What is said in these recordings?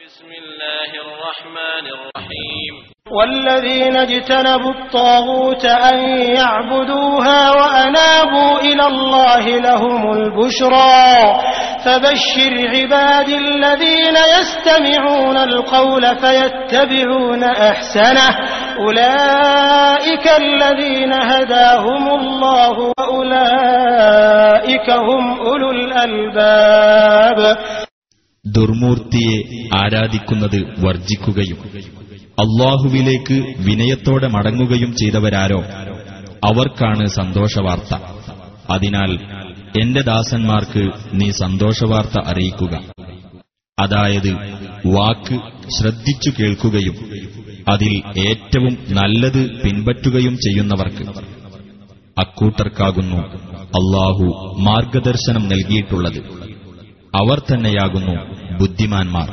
بسم الله الرحمن الرحيم والذين اجتنبوا الطاغوت أن يعبدوها وأنابوا إلى الله لهم البشرى فبشر عبادي الذين يستمعون القول فيتبعون أحسنه أولئك الذين هداهم الله وأولئك هم أولو الألباب ദുർമൂർത്തിയെ ആരാധിക്കുന്നത് വർജിക്കുകയും അള്ളാഹുവിലേക്ക് വിനയത്തോടെ മടങ്ങുകയും ചെയ്തവരാരോ അവർക്കാണ് സന്തോഷവാർത്ത അതിനാൽ എന്റെ ദാസന്മാർക്ക് നീ സന്തോഷവാർത്ത അറിയിക്കുക അതായത് വാക്ക് ശ്രദ്ധിച്ചു കേൾക്കുകയും അതിൽ ഏറ്റവും നല്ലത് പിൻപറ്റുകയും ചെയ്യുന്നവർക്ക് അക്കൂട്ടർക്കാകുന്നു അള്ളാഹു മാർഗദർശനം നൽകിയിട്ടുള്ളത് അവർ തന്നെയാകുന്നു ബുദ്ധിമാന്മാർ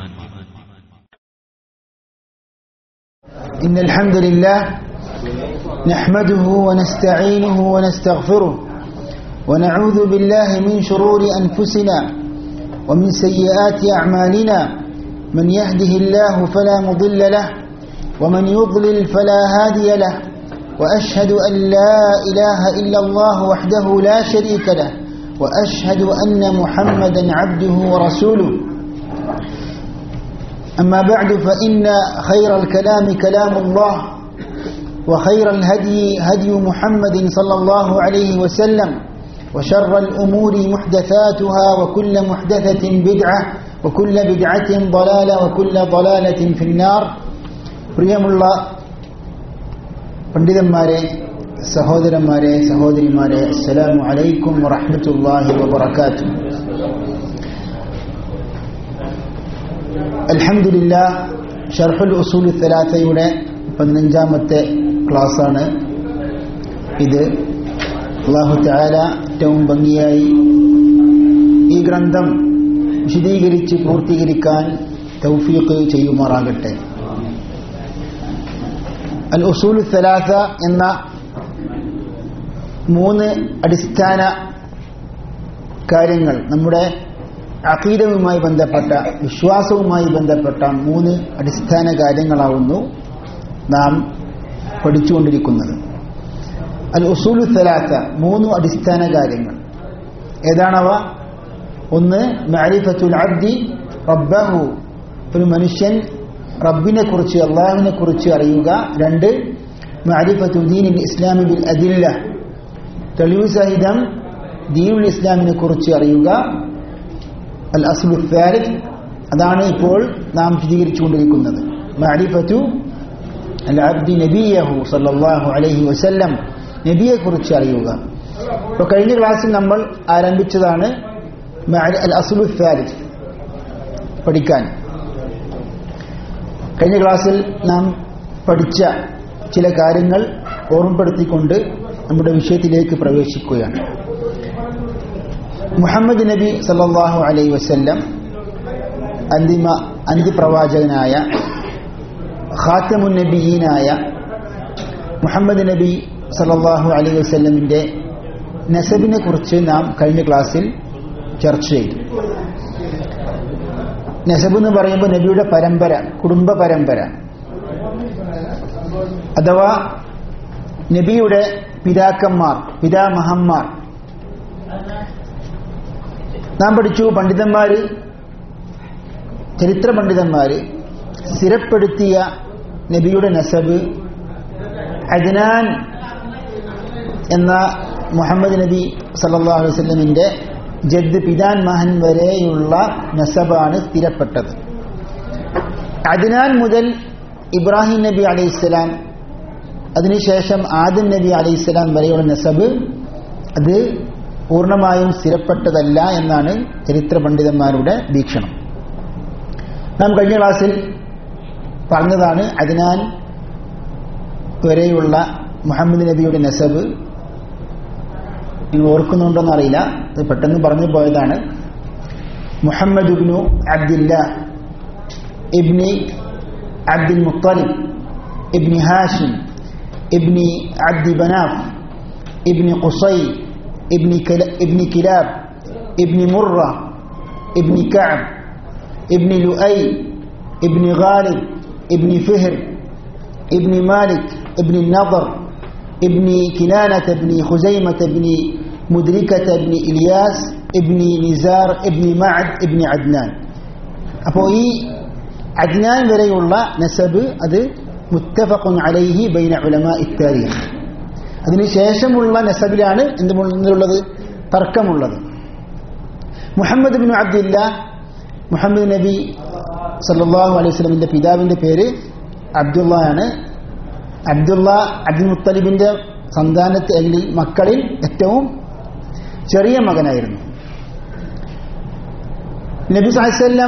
إن الحمد لله نحمده ونستعينه ونستغفره ونعوذ بالله من شرور أنفسنا ومن سيئات أعمالنا من يهده الله فلا مضل له ومن يضلل فلا هادي له وأشهد أن لا إله إلا الله وحده لا شريك له وأشهد أن محمدا عبده ورسوله أما بعد فإن خير الكلام كلام الله وخير الهدي هدي محمد صلى الله عليه وسلم وشر الأمور محدثاتها وكل محدثة بدعة وكل بدعة ضلالة وكل ضلالة في النار പ്രിയമുള്ള പണ്ഡിതന്മാരെ സഹോദരന്മാരെ സഹോദരിമാരെ അസ്സലാമു അലൈക്കും വറഹ്മത്തുള്ളാഹി വബറകാതുഹു അൽഹംദുലില്ല ഷർഹുൽ ഉസൂൽ സലാസയുടെ പതിനഞ്ചാമത്തെ ക്ലാസ്സാണ് ഇത് അള്ളാഹു താല ഏറ്റവും ഭംഗിയായി ഈ ഗ്രന്ഥം വിശദീകരിച്ച് പൂർത്തീകരിക്കാൻ തൗഫീഖ് ചെയ്യുമാറാകട്ടെ അൽ ഉസൂൽ സലാസ എന്ന മൂന്ന് അടിസ്ഥാന കാര്യങ്ങൾ നമ്മുടെ അഖീദവുമായി ബന്ധപ്പെട്ട വിശ്വാസവുമായി ബന്ധപ്പെട്ട മൂന്ന് അടിസ്ഥാന കാര്യങ്ങളാവുന്നു നാം പഠിച്ചുകൊണ്ടിരിക്കുന്നത് അൽ ഉസൂലു സലാത്ത മൂന്ന് അടിസ്ഥാന കാര്യങ്ങൾ ഏതാണവ ഒന്ന് മാരിഫത്തുൽ അബ്ദി റബ്ബഹു ഒരു മനുഷ്യൻ റബ്ബിനെ കുറിച്ച് അള്ളാഹുവിനെ കുറിച്ച് അറിയുക രണ്ട് മാരിഫത്തു ദീനിൽ ഇസ്ലാമി ബിൽ അദില്ല തെളിവ് സഹിതം ദീനുൽ ഇസ്ലാമിനെ കുറിച്ച് അറിയുക അൽ അസ്ലു ഫാരിഖ് അതാണ് ഇപ്പോൾ നാം വിശദീകരിച്ചുകൊണ്ടിരിക്കുന്നത് മാരിഫത്തു അൽ അബ്ദി നബിയഹു സല്ലല്ലാഹു അലൈഹി വസല്ലം നബിയെ കുറിച്ച് അറിയുക ഇപ്പോൾ കഴിഞ്ഞ ക്ലാസ്സിൽ നമ്മൾ ആരംഭിച്ചതാണ് അൽ അസ്ലു ഫാരിഖ് പഠിക്കാൻ കഴിഞ്ഞ ക്ലാസ്സിൽ നാം പഠിച്ച ചില കാര്യങ്ങൾ ഓർമ്മപ്പെടുത്തിക്കൊണ്ട് നമ്മുടെ വിഷയത്തിലേക്ക് പ്രവേശിക്കുകയാണ് മുഹമ്മദ് നബി സല്ലല്ലാഹു അലൈഹി വസല്ലം അന്തിമ അന്തിപ്രവാചകനായ ഖാത്തമുൻ നബിയീനായ മുഹമ്മദ് നബി സല്ലല്ലാഹു അലൈഹി വസല്ലമിന്റെ നസബിനെ കുറിച്ച് നാം കഴിഞ്ഞ ക്ലാസ്സിൽ ചർച്ച ചെയ്തു നസബ് എന്ന് പറയുമ്പോൾ നബിയുടെ പരമ്പര കുടുംബ പരമ്പര അഥവാ നബിയുടെ പിതാക്കന്മാർ പിതാമഹന്മാർ നാം പഠിച്ചു പണ്ഡിതന്മാര് ചരിത്ര പണ്ഡിതന്മാര് സ്ഥിരപ്പെടുത്തിയ നബിയുടെ നസബ് അജ്നാൻ എന്ന മുഹമ്മദ് നബി സല്ലല്ലാഹു അലൈഹി വസല്ലമിന്റെ ജദ് പിതാൻ മഹൻ വരെയുള്ള നസബാണ് സ്ഥിരപ്പെട്ടത് അദ്നാൻ മുതൽ ഇബ്രാഹിം നബി അലൈഹിസ്സലാം അതിനുശേഷം ആദം നബി അലൈഹിസ്സലാം വരെയുള്ള നസബ് അത് പൂർണ്ണമായും സ്ഥിരപ്പെട്ടതല്ല എന്നാണ് ചരിത്ര പണ്ഡിതന്മാരുടെ വീക്ഷണം നാം കഴിഞ്ഞ ക്ലാസ്സിൽ പറഞ്ഞതാണ് അദ്നാൻ വരെയുള്ള മുഹമ്മദ് നബിയുടെ നസബ് നിങ്ങൾ ഓർക്കുന്നുണ്ടോന്ന് അറിയില്ല ഇത് പെട്ടെന്ന് പറഞ്ഞു പോയതാണ് മുഹമ്മദ് ഇബ്നു അബ്ദില്ല ഇബ്നി അബ്ദുൽ മുത്തലിബ് ഇബ്നി ഹാഷിം ഇബ്നി അബ്ദി ബനാഫ് ഇബ്നി ഖുസൈ ابن ابن كلاب ابن مرة ابن كعب ابن لؤي ابن غالب ابن فهر ابن مالك ابن النضر ابن كنانة ابن خزيمة ابن مدركة ابن إلياس ابن نزار ابن معد ابن عدنان അപ്പോൾ ഈ അദ്നാൻ വരെയുള്ള നസബ് അത് മുത്തഫഖുൻ അലൈഹി ബൈന ഉലമ ഇത്താരിഖ് അതിന് ശേഷമുള്ള നസബിലാണ് എന്ത് എന്തുള്ളത് തർക്കമുള്ളത് മുഹമ്മദ് ബിൻ അബ്ദില്ല മുഹമ്മദ് നബി സല്ലല്ലാഹു അലൈഹി വസല്ലമിന്റെ പിതാവിന്റെ പേര് അബ്ദുള്ള ആണ് അബ്ദുള്ള അബ്ദുൽ മുത്തലിബിന്റെ സന്താനത്തെ അല്ലെങ്കിൽ മക്കളിൽ ഏറ്റവും ചെറിയ മകനായിരുന്നു നബി സാഹിസ്വല്ലം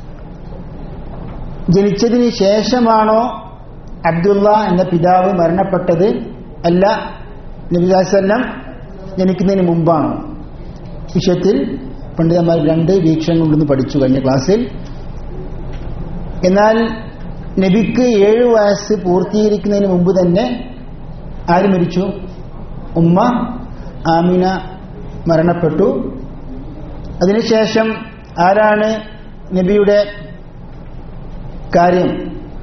ജനിച്ചതിന് ശേഷമാണോ അബ്ദുള്ള എന്ന പിതാവ് മരണപ്പെട്ടത് അല്ല നബി സാഹിസ്വല്ലം ജനിക്കുന്നതിന് മുമ്പാണോ വിഷയത്തിൽ പണ്ഡിതന്മാർ രണ്ട് വീക്ഷണങ്ങളുണ്ടെന്ന് പഠിച്ചു കഴിഞ്ഞ ക്ലാസ്സിൽ എന്നാൽ നബിക്ക് ഏഴു വയസ്സ് പൂർത്തീകരിക്കുന്നതിന് മുമ്പ് തന്നെ ആര് മരിച്ചു ഉമ്മ ആമിന മരണപ്പെട്ടു അതിനുശേഷം ആരാണ് നബിയുടെ കാര്യം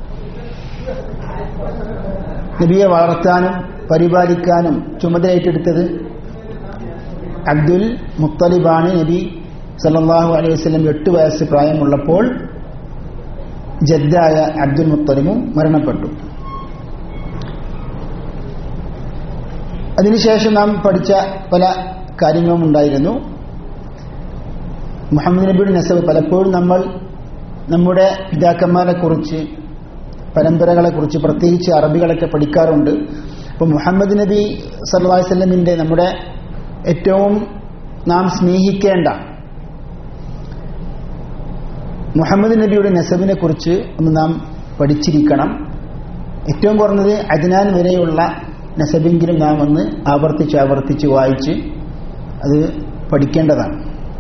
നബിയെ വളർത്താനും പരിപാലിക്കാനും ചുമതല ഏറ്റെടുത്തത് അബ്ദുൽ മുത്തലിബാണ് നബി സല്ലല്ലാഹു അലൈഹി വസല്ലം എട്ട് വയസ്സ് പ്രായമുള്ളപ്പോൾ ജദ്ദായ അബ്ദുൽ മുത്തലിമും മരണപ്പെട്ടു അതിനുശേഷം നാം പഠിച്ച പല കാര്യങ്ങളും ഉണ്ടായിരുന്നു മുഹമ്മദ് നബിയുടെ നസബ് പലപ്പോഴും നമ്മൾ നമ്മുടെ പിതാക്കന്മാരെ കുറിച്ച് പരമ്പരകളെ കുറിച്ച് പ്രത്യേകിച്ച് അറബികളൊക്കെ പഠിക്കാറുണ്ട് അപ്പോൾ മുഹമ്മദ് നബി സല്ലല്ലാഹു അലൈഹി വസല്ലമിന്റെ നമ്മുടെ ഏറ്റവും നാം സ്നേഹിക്കേണ്ട മുഹമ്മദ് നബിയുടെ നസബിനെ കുറിച്ച് ഒന്ന് നാം പഠിച്ചിരിക്കണം ഏറ്റവും കുറഞ്ഞത് അജ്നാൻ വരെയുള്ള നസബെങ്കിലും നാം ഒന്ന് ആവർത്തിച്ച് ആവർത്തിച്ച് വായിച്ച് അത് പഠിക്കേണ്ടതാണ്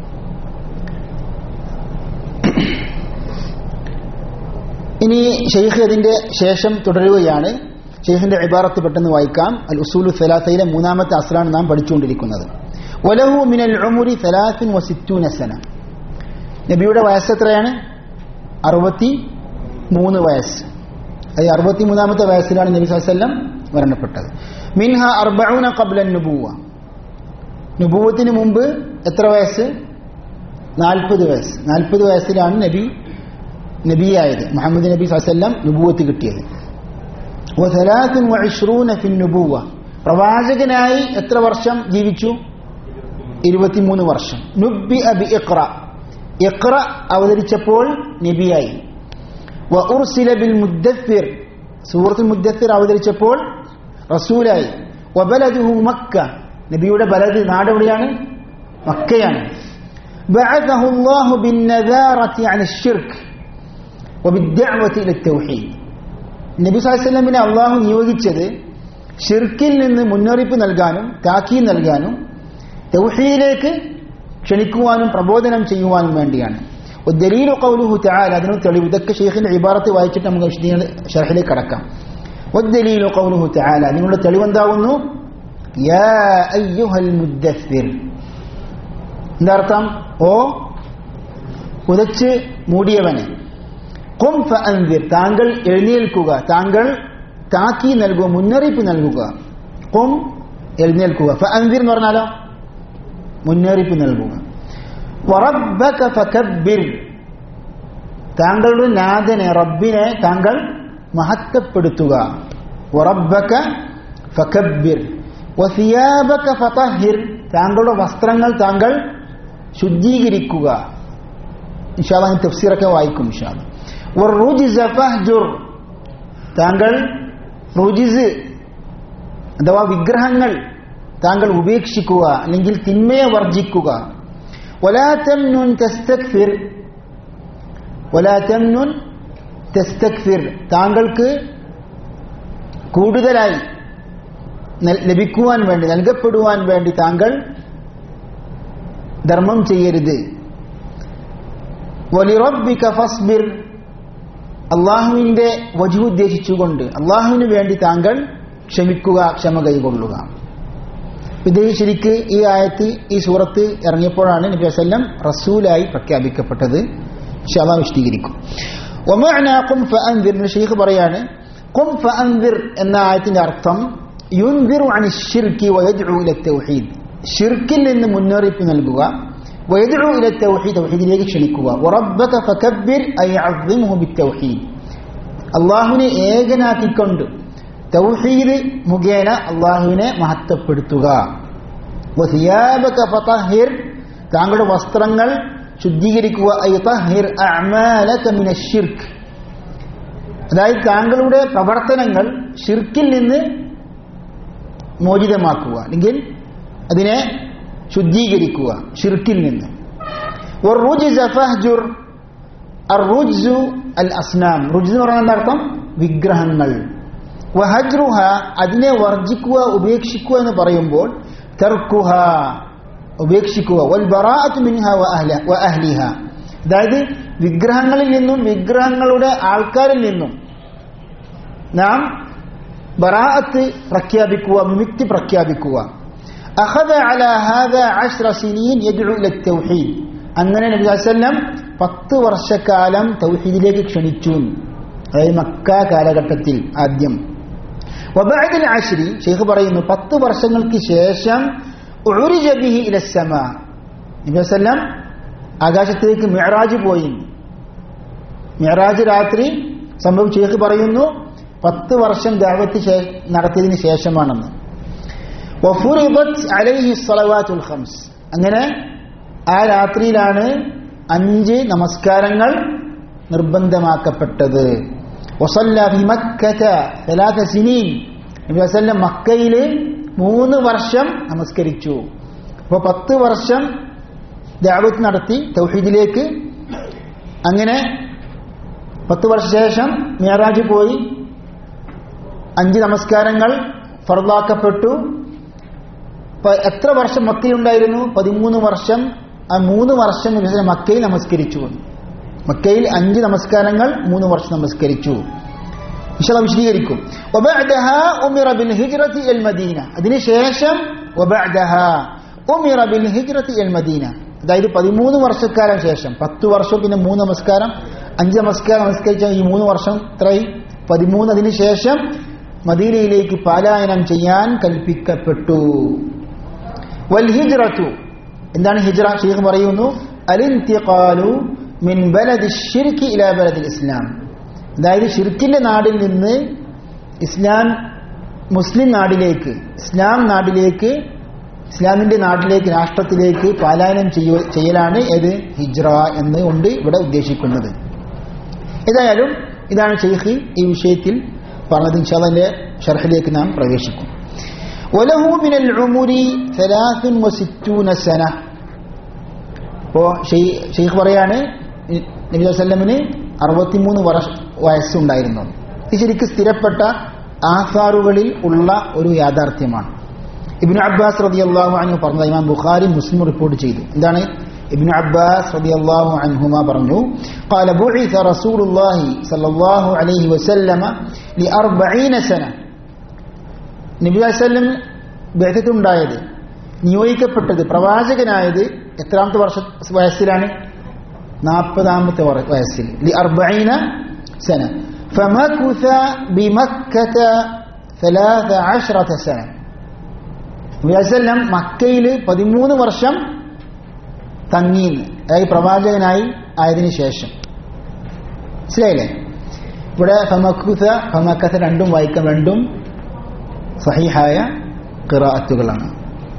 ഇനി ഷെയ്ഖ് അതിന്റെ ശേഷം തുടരുകയാണ് ഷെയ്ഖിന്റെ ഇബാറത്ത് പെട്ടെന്ന് വായിക്കാം അൽ ഉസൂലു സലാത്തയിലെ മൂന്നാമത്തെ അസ്രാണ് നാം പഠിച്ചുകൊണ്ടിരിക്കുന്നത് ഒലഹു മിനൽ ഉമുരി സലാത്തിൻ വസിറ്റൂന സന നബിയുടെ വയസ്സ് എത്രയാണ് അറുപത്തി മൂന്ന് വയസ്സ് അത് അറുപത്തി മൂന്നാമത്തെ വയസ്സിലാണ് നബി വസല്ലം മരണപ്പെട്ടത് മിൻഹ അർബഊന ഖബ്ല നുബൂവ നുബൂവത്തിന് മുമ്പ് എത്ര വയസ്സ് നാൽപ്പത് വയസ്സ് നാൽപ്പത് വയസ്സിലാണ് നബി നബിയായത് മുഹമ്മദ് നബി വസല്ലം നുബൂവത്ത് കിട്ടിയത് വസലാത്തുൻ വഇശ്റൂന ഫിൻ നുബൂവ പ്രവാചകനായി എത്ര വർഷം ജീവിച്ചു ഇരുപത്തിമൂന്ന് വർഷം നുബി അബി ഇഖ്റ ഇഖ്റ അവതരിച്ചപ്പോൾ നബിയായി വ ഉർസില ബിൽ മുദ്ദഫിർ സൂറത്തുൽ മുദ്ദഫിർ അവതരിച്ചപ്പോൾ റസൂലായി വബലദുഹു മക്ക നബിയുടെ ബലദ് നാട് എവിടെയാണ് മക്കയാണ് بعثه الله بالنذارة عن الشرك وبالدعوة إلى التوحيد നബി സാഹസ്ലമിനെ അള്ളാഹു നിയോഗിച്ചത് ഷിർക്കിൽ നിന്ന് മുന്നറിയിപ്പ് നൽകാനും താക്കീ നൽകാനും തൗഹീദിലേക്ക് ക്ഷണിക്കുവാനും പ്രബോധനം ചെയ്യുവാനും വേണ്ടിയാണ് ദലീലു കൗലുഹു തആല അതിന് തെളിവ് ഇതൊക്കെ ഷെയ്ഖിന്റെ ഇബാറത്ത് വായിച്ചിട്ട് നമുക്ക് വിശദീകരണ ഷർഹിലേക്ക് കടക്കാം വദ്ദലീലു ഖൗലുഹു തആല അതിനുള്ള തെളിവെന്താവുന്നു യാ അയ്യുഹൽ മുദ്ദസ്സിർ എന്താ അർത്ഥം ഓ ഉദച്ച് മൂടിയവനെ കും ഫഅൻദിർ താങ്കൾ എഴുന്നേൽക്കുക താങ്കൾ താക്കി നൽകുക മുന്നറിയിപ്പ് നൽകുക കും എഴുന്നേൽക്കുക ഫഅൻദിർ എന്ന് പറഞ്ഞാലോ മുന്നറിയിപ്പ് നൽകുക വറബ്ബക ഫകബ്ബിർ താങ്കളുടെ നാഥനെ റബ്ബിനെ താങ്കൾ മഹത്വപ്പെടുത്തുക വറബ്ബക ഫകബ്ബിർ വസിയാബക ഫതഹിർ താങ്കളുടെ വസ്ത്രങ്ങൾ താങ്കൾ ശുദ്ധീകരിക്കുക ഇൻഷാല്ലാ ഞാൻ തഫ്സീറൊക്കെ വായിക്കും ഇൻഷാല്ല വറുജിസ ഫഹ്ജുർ താങ്കൾ റുജിസ് അഥവാ വിഗ്രഹങ്ങൾ താങ്കൾ ഉപേക്ഷിക്കുക അല്ലെങ്കിൽ തിന്മയെ വർജിക്കുക ولا تمنن تستكثر ولا تمنن تستكثر താങ്കൾക്ക് കൂടുതലായി ലഭിക്കുവാൻ വേണ്ടി നൽകപ്പെടുവാൻ വേണ്ടി താങ്കൾ ധർമ്മം ചെയ്യരുത് വലിറബിക ഫസ്ബിർ അള്ളാഹുവിന്റെ വജു ഉദ്ദേശിച്ചുകൊണ്ട് അള്ളാഹുവിന് വേണ്ടി താങ്കൾ ക്ഷമിക്കുക ക്ഷമ കൈകൊള്ളുക ഇത് ശരിക്ക് ഈ ആയത്ത് ഈ സൂറത്ത് ഇറങ്ങിയപ്പോഴാണ് നബി വസല്ലം റസൂലായി പ്രഖ്യാപിക്കപ്പെട്ടത് ഷാള വിശദീകരിക്കും ഒമാന കും ഫഅൻദിർ ഷെയ്ഖ് പറയാണ് കും ഫഅൻദിർ എന്ന ആയത്തിന്റെ അർത്ഥം യുൻദിറു അനി ഷിർക്കി വയദ്ഉ ഇല തൗഹീദ് ഷിർക്കിൽ നിന്ന് മുന്നറിയിപ്പ് നൽകുക വയദ്ഉ ഇല തൗഹീദ് തൗഹീദിലേക്ക് ക്ഷണിക്കുക വറബ്ബക ഫകബ്ബിർ ഐ അസ്ദിമുഹു ബിത്തൗഹീദ് അള്ളാഹുവിനെ ഏകനാക്കിക്കൊണ്ട് തൗഹീദ് മുഖേന അള്ളാഹുവിനെ മഹത്വപ്പെടുത്തുക വസിയാബക ഫതഹിർ താങ്കളുടെ വസ്ത്രങ്ങൾ ശുദ്ധീകരിക്കുക ഐ തഹിർ അഅമാലക മിന ഷിർക്ക് അതായത് താങ്കളുടെ പ്രവർത്തനങ്ങൾ ഷിർക്കിൽ നിന്ന് മോചിതമാക്കുക അല്ലെങ്കിൽ അതിനെ ശുദ്ധീകരിക്കുക ഷിർക്കിൽ നിന്ന് والرجز فاهجر الرجز الأصنام റുജ്സ് എന്ന് പറഞ്ഞാൽ എന്താ അർത്ഥം വിഗ്രഹങ്ങൾ വഹജ്റുഹ അതിനെ വർജിക്കുക ഉപേക്ഷിക്കുക എന്ന് പറയുമ്പോൾ തർക്കുഹ ഉപേക്ഷിക്കുക വൽ ബറാഅത്ത് മിൻഹ വ അഹ്ല വ അഹ്ലിഹ അതായത് വിഗ്രഹങ്ങളിൽ നിന്നും വിഗ്രഹങ്ങളുടെ ആൾക്കാരിൽ നിന്നും നാം ബറാഅത്ത് പ്രഖ്യാപിക്കുക വിമുക്തി പ്രഖ്യാപിക്കുക അഖദ അല ഹാദ അശ്ര സിനീൻ യദ്ഉ ഇല തൗഹീദ് അങ്ങനെ നബി വസല്ലം പത്ത് വർഷക്കാലം തൗഹീദിലേക്ക് ക്ഷണിച്ചു അതായത് മക്ക കാലഘട്ടത്തിൽ ആദ്യം വബഅദൽ അശ്രി ഷെയ്ഖ് പറയുന്നു പത്ത് വർഷങ്ങൾക്ക് ശേഷം ഉറിജ ബിഹി ഇല സമാ നബി വസല്ലം ആകാശത്തേക്ക് മിഅറാജ് പോയി മിഅറാജ് രാത്രി സംഭവം ഷെയ്ഖ് പറയുന്നു പത്ത് വർഷം ദാവത്ത് ശേ- നടത്തിയതിന് ശേഷമാണെന്ന് വഫുറിദത് അലൈഹി സ്വലവാത്തുൽ ഖംസ് അങ്ങനെ ആ രാത്രിയിലാണ് അഞ്ച് നമസ്കാരങ്ങൾ നിർബന്ധമാക്കപ്പെട്ടത് വസല്ല ഫി മക്കത ثلاث സിനീൻ നബി വസല്ലം മക്കയിൽ മൂന്ന് വർഷം നമസ്കരിച്ചു അപ്പോൾ പത്ത് വർഷം ദാവത്ത് നടത്തി തൗഹീദിലേക്ക് അങ്ങനെ പത്ത് വർഷ ശേഷം മിയറാജ് പോയി അഞ്ച് നമസ്കാരങ്ങൾ ഫർദാക്കപ്പെട്ടു പ- എത്ര വർഷം മക്കയിലുണ്ടായിരുന്നു പതിമൂന്ന് വർഷം ആ മൂന്ന് വർഷം നബി വസല്ലം മക്കയിൽ നമസ്കരിച്ചു മക്കയിൽ അഞ്ച് നമസ്കാരങ്ങൾ മൂന്ന് വർഷം നമസ്കരിച്ചു ഇൻഷാല്ലാ വിശദീകരിക്കും وبعدها أمر بالهجرة إلى المدينة അതിനുശേഷം وبعدها أمر بالهجرة إلى المدينة അതായത് പതിമൂന്ന് വർഷക്കാലം ശേഷം പത്ത് വർഷം പിന്നെ മൂന്ന് നമസ്കാരം അഞ്ച് നമസ്കാരം നമസ്കരിച്ച ഈ മൂന്ന് വർഷം ഇത്രയും പതിമൂന്ന് അതിന് ശേഷം മദീനയിലേക്ക് പാലായനം ചെയ്യാൻ കൽപ്പിക്കപ്പെട്ടു വൽ ഹിജ്റത്തു എന്താണ് ഹിജ്റ ഷെയ്ഖ് പറയുന്നു അലിൻതിഖാലു മിൻ ബലദി ഷിർക്ക് ഇലാ ബലദിൽ ഇസ്ലാം അതായത് ഷിർക്കിന്റെ നാടിൽ നിന്ന് ഇസ്ലാം മുസ്ലിം നാടിലേക്ക് ഇസ്ലാം നാടിലേക്ക് ഇസ്ലാമിന്റെ നാട്ടിലേക്ക് രാഷ്ട്രത്തിലേക്ക് പാലായനം ചെയ്യ- ചെയ്യലാണ് ഏത് ഹിജ്റ എന്ന് കൊണ്ട് ഇവിടെ ഉദ്ദേശിക്കുന്നത് ഏതായാലും ഇതാണ് ഷെയ്ഖ് ഈ വിഷയത്തിൽ പറഞ്ഞത് ഇൻഷാദിന്റെ ഷർഹിലേക്ക് നാം പ്രവേശിക്കും وله من العمر ثلاث وستون سنة അപ്പോൾ ഷെയ്ഖ് പറയാണ് നബി വസല്ലമിന് അറുപത്തിമൂന്ന് വർഷ വയസ്സുണ്ടായിരുന്നു ഇത് ശരിക്കും സ്ഥിരപ്പെട്ട ആസാറുകളിൽ ഉള്ള ഒരു യാഥാർത്ഥ്യമാണ് ഇബ്നു അബ്ബാസ് റളിയല്ലാഹു അൻഹു പറഞ്ഞത് ഇമാം ബുഖാരി മുസ്ലിം റിപ്പോർട്ട് ചെയ്തു എന്താണ് ഇബ്നു അബ്ബാസ് റളിയല്ലാഹു അൻഹുമ പറഞ്ഞു قال بعث رسول الله صلى الله عليه وسلم لأربعين سنة നബി വസല്ലം ബേധത്തുണ്ടായത് നിയോഗിക്കപ്പെട്ടത് പ്രവാചകനായത് എത്രാമത്തെ വർഷ വയസ്സിലാണ് നാൽപ്പതാമത്തെ വയസ്സിൽ ലി അർബൈന സന فمكث بمكة ثلاث عشرة سنة നബി വസല്ലം മക്കയിൽ പതിമൂന്ന് വർഷം തങ്ങി അതായത് പ്രവാചകനായി ആയതിനു ശേഷം മനസ്സിലായില്ലേ ഇവിടെ ഫമക്കുഥ ഫമക്കഥ രണ്ടും വായിക്കാൻ രണ്ടും സഹിഹായ ഖിറാഅത്തുകളാണ്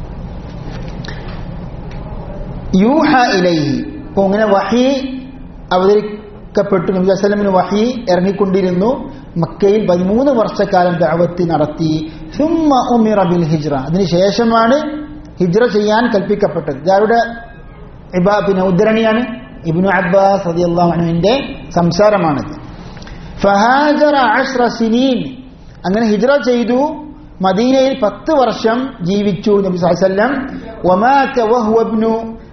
യൂഹ ഇലൈഹി അപ്പോൾ ഇങ്ങനെ വഹി അവതരിക്കപ്പെട്ടു നബി വസ്ലമിന് വഹി ഇറങ്ങിക്കൊണ്ടിരുന്നു മക്കയിൽ പതിമൂന്ന് വർഷക്കാലം ദഅവത്ത് നടത്തി സുമ്മ ഉമിറ ബിൽ ഹിജ്റ അതിനുശേഷമാണ് ഹിജ്റ ചെയ്യാൻ കൽപ്പിക്കപ്പെട്ടത് ഇതാരുടെ ഇബാ പിന്നെ ഉദ്ധരണിയാണ് ഇബ്നു അബ്ബാസ് റളിയല്ലാഹു അൻഹുവിന്റെ സംസാരമാണിത് ഫഹാജറ അശ്ര സിനീൻ അങ്ങനെ ഹിജ്റ ചെയ്തു മദീനയിൽ പത്ത് വർഷം ജീവിച്ചു നബി സ്വല്ലല്ലാഹു അലൈഹി വസല്ലം വമാത വഹുവ ഇബ്നു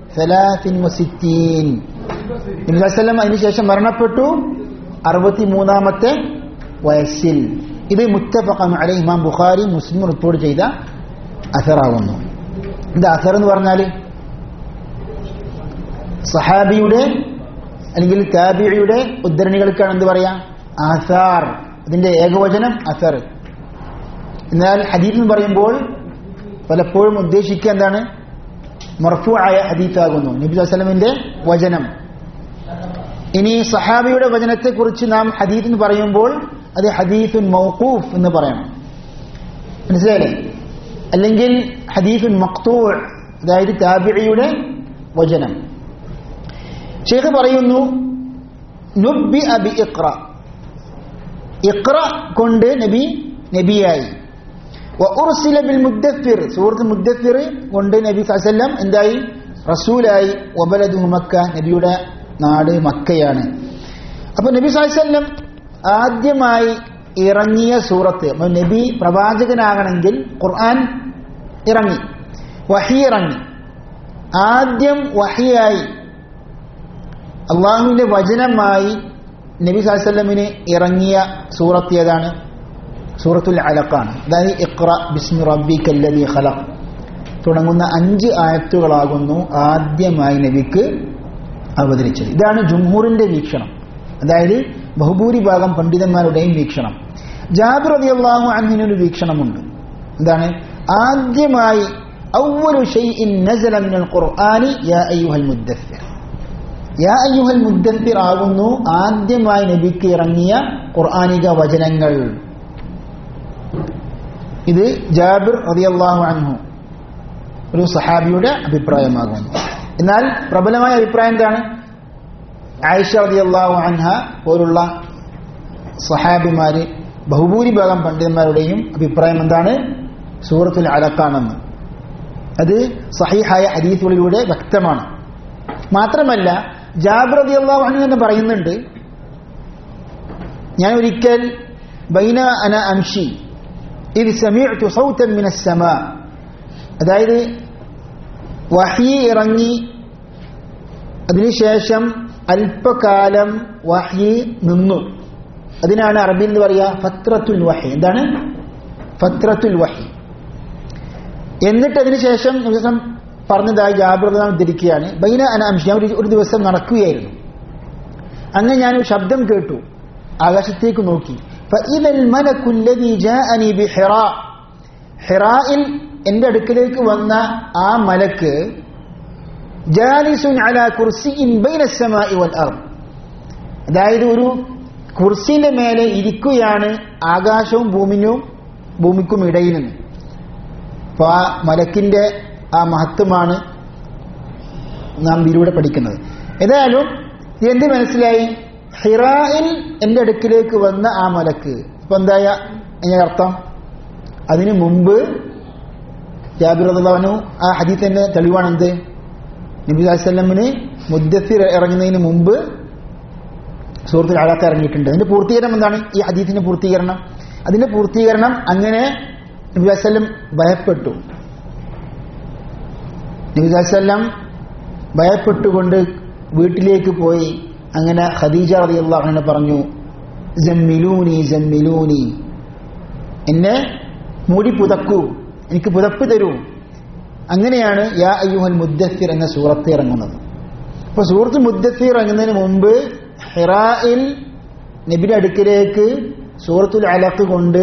63 നബി സ്വല്ലല്ലാഹു അലൈഹി വസല്ലം അതിനുശേഷം മരണപ്പെട്ടു അറുപത്തിമൂന്നാമത്തെ വയസ്സിൽ ഇത് മുത്തഫഖൻ അലൈഹി ഇമാം ബുഖാരി മുസ്ലിം റിപ്പോർട്ട് ചെയ്ത അസറാവുന്നു ഇത് അസർ എന്ന് പറഞ്ഞാൽ സഹാബിയുടെ അല്ലെങ്കിൽ താബിയുടെ ഉദ്ധരണികൾക്കാണ് എന്ത് പറയാ ആസാർ ഇതിന്റെ ഏകവചനം അസർ എന്നാൽ ഹദീസ് എന്ന് പറയുമ്പോൾ പലപ്പോഴും ഉദ്ദേശിക്കുക എന്താണ് മർഫു ആയ ഹദീത്താകുന്നു നബി വസ്ലമിന്റെ വചനം ഇനി സഹാബിയുടെ വചനത്തെക്കുറിച്ച് നാം ഹദീത്ത് എന്ന് പറയുമ്പോൾ അത് ഹദീഫുൻ മൗഖൂഫ് എന്ന് പറയണം മനസ്സിലായില്ലേ അല്ലെങ്കിൽ ഹദീഫുൻ മക്തൂ അതായത് താബിയുടെ വചനം ഷെയ്ഖ് പറയുന്നു നുബി അബി ഇഖ്റ ഇഖ്റ കൊണ്ട് നബി നബിയായി ഉർസില ബിൽ മുദ്ദഫിർ സൂറത്ത് മുദ്ദഫിർ കൊണ്ട് നബി സല്ലം എന്തായി റസൂലായി ഒബലദു മക്ക നബിയുടെ നാട് മക്കയാണ് അപ്പൊ നബി സല്ലം ആദ്യമായി ഇറങ്ങിയ സൂറത്ത് അപ്പൊ നബി പ്രവാചകനാകണമെങ്കിൽ ഖുർആൻ ഇറങ്ങി വഹി ഇറങ്ങി ആദ്യം വഹിയായി അള്ളാഹുവിന്റെ വചനമായി നബി സാഹസല്ലമിന് ഇറങ്ങിയ സൂറത്ത് ഏതാണ് സൂറത്തുൽ അലക്കാണ് അതായത് ഇഖ്റ ബിസ്മി റബ്ബി കല്ലതി ഖലഖ് തുടങ്ങുന്ന അഞ്ച് ആയത്തുകളാകുന്നു ആദ്യമായി നബിക്ക് അവതരിച്ചത് ഇതാണ് ജുംഹൂറിന്റെ വീക്ഷണം അതായത് ബഹുഭൂരിഭാഗം പണ്ഡിതന്മാരുടെയും വീക്ഷണം ജാബിർ റബി അള്ളാഹു അന്നിനൊരു വീക്ഷണമുണ്ട് എന്താണ് ആദ്യമായി ഔവലു ഷൈഇൻ നസല മിനൽ ഖുർആനി യാ അയ്യുഹൽ മുദ്ദസ്സിർ യാ അയ്യുഹൽ മുദ്ദസ്സിർ ആകുന്നു ആദ്യമായി നബിക്ക് ഇറങ്ങിയ ഖുർആനിക വചനങ്ങൾ ഇത് ജാബിർ റളിയല്ലാഹു അൻഹു ഒരു സഹാബിയുടെ അഭിപ്രായമാകുന്നു എന്നാൽ പ്രബലമായ അഭിപ്രായം എന്താണ് ആയിഷ റളിയല്ലാഹു അൻഹ പോലുള്ള സഹാബിമാര് ബഹുഭൂരിഭാഗം പണ്ഡിതന്മാരുടെയും അഭിപ്രായം എന്താണ് സൂറത്തുൽ അലക്കാണെന്ന് അത് സഹിഹായ ഹദീസുകളിലൂടെ വ്യക്തമാണ് മാത്രമല്ല ജാബിർ റളിയല്ലാഹു അൻഹു തന്നെ പറയുന്നുണ്ട് ഞാൻ ഒരിക്കൽ ബൈന അന അംഷി ഇത് സമീഅത്തു സൗതൻ മിന സമാ അതായത് വഹി ഇറങ്ങി അതിനുശേഷം അല്പകാലം വഹി നിന്നു അതിനാണ് അറബിയിൽ എന്ന് പറയുക ഫത്രത്തുൽ വഹി എന്താണ് ഫത്രത്തുൽ വഹി എന്നിട്ട് അതിനുശേഷം ദിവസം പറഞ്ഞതായി ജാഗ്രത ഉദ്ധരിക്കുകയാണ് ബൈന അനാംശി ഞാൻ ഒരു- ഒരു ദിവസം നടക്കുകയായിരുന്നു അങ്ങനെ ഞാൻ ഒരു ശബ്ദം കേട്ടു ആകാശത്തേക്ക് നോക്കി فإذا الملك الذي جاءني بحراء ഹിറായിൽ എന്റെ അടുക്കലേക്ക് വന്ന ആ മലക്ക് ജാലിസുൻ അല കുർസിയിൻ ബൈന السماء والأرض അതായത് ഒരു കുർസിന്റെ മേലെ ഇരിക്കുകയാണ് ആകാശവും ഭൂമിനും ഭൂമിക്കും ഇടയിൽ നിന്ന് അപ്പൊ ആ മലക്കിന്റെ ആ മഹത്വമാണ് നാം ഇതിലൂടെ പഠിക്കുന്നത് ഏതായാലും എന്ത് മനസ്സിലായി ഹിറായിൽ എന്റെ അടുക്കിലേക്ക് വന്ന ആ മലക്ക് ഇപ്പൊ എന്തായ അതിന്റെ അർത്ഥം അതിനു മുമ്പ് ജാബിർ റളിയല്ലാഹു ആ ഹദീത്തിന്റെ തെളിവാണ് എന്ത് നബി വല്ലമിന് മുദ്ദസിർ ഇറങ്ങുന്നതിന് മുമ്പ് സൂറത്തിൽ അഴക്ക ഇറങ്ങിയിട്ടുണ്ട് അതിന്റെ പൂർത്തീകരണം എന്താണ് ഈ ഹദീസിന്റെ പൂർത്തീകരണം അതിന്റെ പൂർത്തീകരണം അങ്ങനെ നബി വസ്ലം ഭയപ്പെട്ടു നബി വസ്ലം ഭയപ്പെട്ടുകൊണ്ട് വീട്ടിലേക്ക് പോയി അങ്ങനെ ഖദീജ റളിയല്ലാഹു അൻഹ പറഞ്ഞു ജമ്മിലൂനി ജമ്മിലൂനി എന്നെ മൂടി പുതക്കൂ എനിക്ക് പുതപ്പ് തരൂ അങ്ങനെയാണ് യാ അയ്യുഹൽ മുദ്ദഫിർ എന്ന സൂറത്ത് ഇറങ്ങുന്നത് അപ്പൊ സൂറത്ത് മുദ്ദഫിർ ഇറങ്ങുന്നതിന് മുമ്പ് ഹിറായിൽ നബിയുടെ അടുക്കിലേക്ക് സൂറത്തുൽ അലക്ക് കൊണ്ട്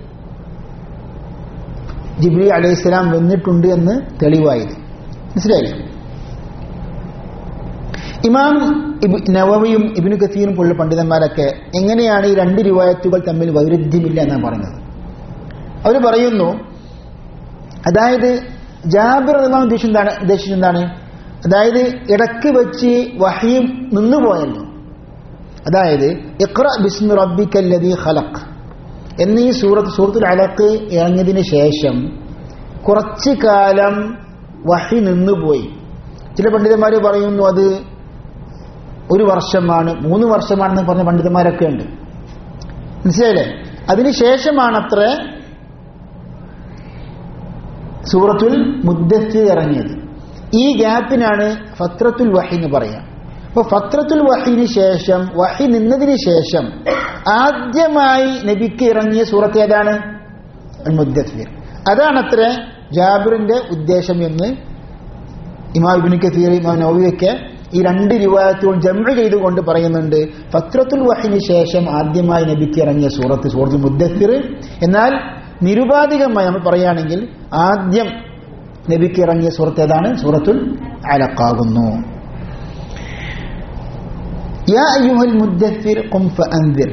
ജിബ്രി അലൈഹിസ്സലാം വന്നിട്ടുണ്ട് എന്ന് തെളിവായത് മനസ്സിലായി ഇമാം ഇബ് നവവിയും ഇബിനു കസീറും പോലുള്ള പണ്ഡിതന്മാരൊക്കെ എങ്ങനെയാണ് ഈ രണ്ട് റിവായത്തുകൾ തമ്മിൽ വൈരുദ്ധ്യമില്ല എന്നാണ് പറയുന്നത് അവർ പറയുന്നു അതായത് ജാബിർ റഹ്മാൻ ഉദ്ദേശിച്ചെന്താണ് ഉദ്ദേശിച്ചെന്താണ് അതായത് ഇടക്ക് വെച്ച് വഹിയും നിന്നുപോയല്ലോ അതായത് ഇഖ്റ ബിസ്മി റബ്ബിക്കല്ലദീ ഖലഖ് എന്നീ സൂറത്ത് സൂറത്തുൽ അലക്ക് ഇറങ്ങിയതിന് ശേഷം കുറച്ചു കാലം വഹി നിന്നുപോയി ചില പണ്ഡിതന്മാർ പറയുന്നു അത് ഒരു വർഷമാണ് മൂന്ന് വർഷമാണെന്ന് പറഞ്ഞ പണ്ഡിതന്മാരൊക്കെ ഉണ്ട് മനസ്സിലായില്ലേ അതിനുശേഷമാണത്ര സൂറത്തുൽ മുദ്ദത്ത് ഇറങ്ങിയത് ഈ ഗ്യാപ്പിനാണ് ഫത്രത്തുൽ വഹി എന്ന് പറയാം അപ്പൊ ഫത്രത്തുൽ വഹിന് ശേഷം വഹി നിന്നതിന് ശേഷം ആദ്യമായി നബിക്ക് ഇറങ്ങിയ സൂറത്ത് ഏതാണ് മുദ്ദത്ത് അതാണത്ര ജാബിറിന്റെ ഉദ്ദേശം എന്ന് ഇമാം ഇബിന് കത്തീർ ഇമാം നൗവിയൊക്കെ ഈ രണ്ട് റിവായത്തുകൾ ജംഅ ചെയ്തുകൊണ്ട് പറയുന്നുണ്ട് ഫത്രത്തുൽ വഹിന് ശേഷം ആദ്യമായി നബിക്ക് ഇറങ്ങിയ സൂറത്ത് സൂറത്തുൽ മുദ്ദത്തിർ എന്നാൽ നിരുപാധികമായി നമ്മൾ പറയുകയാണെങ്കിൽ ആദ്യം നബിക്ക് ഇറങ്ങിയ സൂറത്ത് ഏതാണ് സൂറത്തുൽ അലക്കാകുന്നു യാ അയ്യുഹൽ മുദ്ദത്തിർ ഖും ഫഅൻദിർ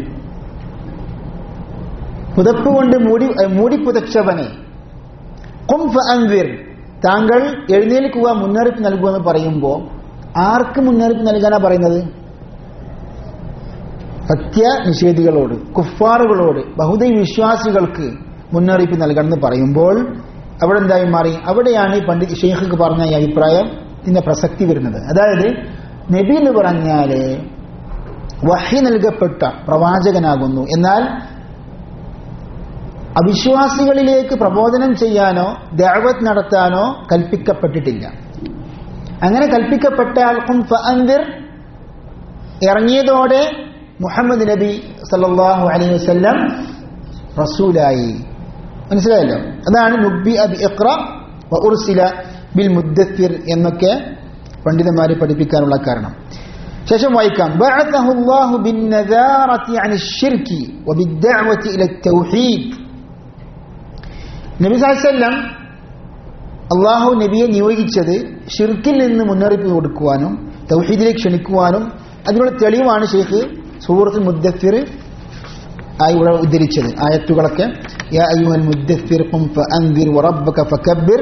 പുതപ്പ് കൊണ്ട് മൂടി മൂടി പുതച്ചവനെ ഖും ഫഅൻദിർ താങ്കൾ എഴുന്നേൽക്കുക മുന്നറിയിപ്പ് നൽകുമെന്ന് പറയുമ്പോൾ ആർക്ക് മുന്നറിയിപ്പ് നൽകാനാ പറയുന്നത് സത്യനിഷേധികളോട് കുഫാറുകളോട് ബഹുദൈ വിശ്വാസികൾക്ക് മുന്നറിയിപ്പ് നൽകണമെന്ന് പറയുമ്പോൾ അവിടെ എന്തായി മാറി അവിടെയാണ് ഈ പണ്ഡിറ്റ് ഷെയ്ഖ് പറഞ്ഞ ഈ അഭിപ്രായം ഇതിന്റെ പ്രസക്തി വരുന്നത് അതായത് നബി എന്ന് പറഞ്ഞാല് വഹി നൽകപ്പെട്ട പ്രവാചകനാകുന്നു എന്നാൽ അവിശ്വാസികളിലേക്ക് പ്രബോധനം ചെയ്യാനോ ദഅവത്ത് നടത്താനോ കൽപ്പിക്കപ്പെട്ടിട്ടില്ല അങ്ങനെ കൽപ്പിക്കപ്പെട്ട ആൾക്കും ഫഅൻദിർ ഇറങ്ങിയതോടെ മുഹമ്മദ് നബി സല്ലല്ലാഹു അലൈഹി വസല്ലം റസൂലായി മനസ്സിലായല്ലോ അതാണ് നുബി അബി ഇഖ്റ വ ഉർസില ബിൽ മുദ്ദത്തിർ എന്നൊക്കെ പണ്ഡിതന്മാരെ പഠിപ്പിക്കാനുള്ള കാരണം ശേഷം വായിക്കാം ബഅതഹു അല്ലാഹു ബിൻ നദാറതി അനിൽ ശിർക്കി വബിദ്ദഅവതി ഇല തൗഹീദ് നബി സാഹസല്ലം അള്ളാഹു നബിയെ നിയോഗിച്ചത് ഷിർക്കിൽ നിന്ന് മുന്നറിയിപ്പ് കൊടുക്കുവാനും തൗഹീദിലേക്ക് ക്ഷണിക്കുവാനും അതിനുള്ള തെളിവാണ് ഷെയ്ഖ് സൂറത്ത് മുദ്ദഫിർ ആയി ഇവിടെ ഉദ്ധരിച്ചത് ആയത്തുകളൊക്കെ യാ അയ്യുഹൽ മുദ്ദഫിർ ഖും ഫഅൻദിർ വറബ്ബക ഫകബ്ബിർ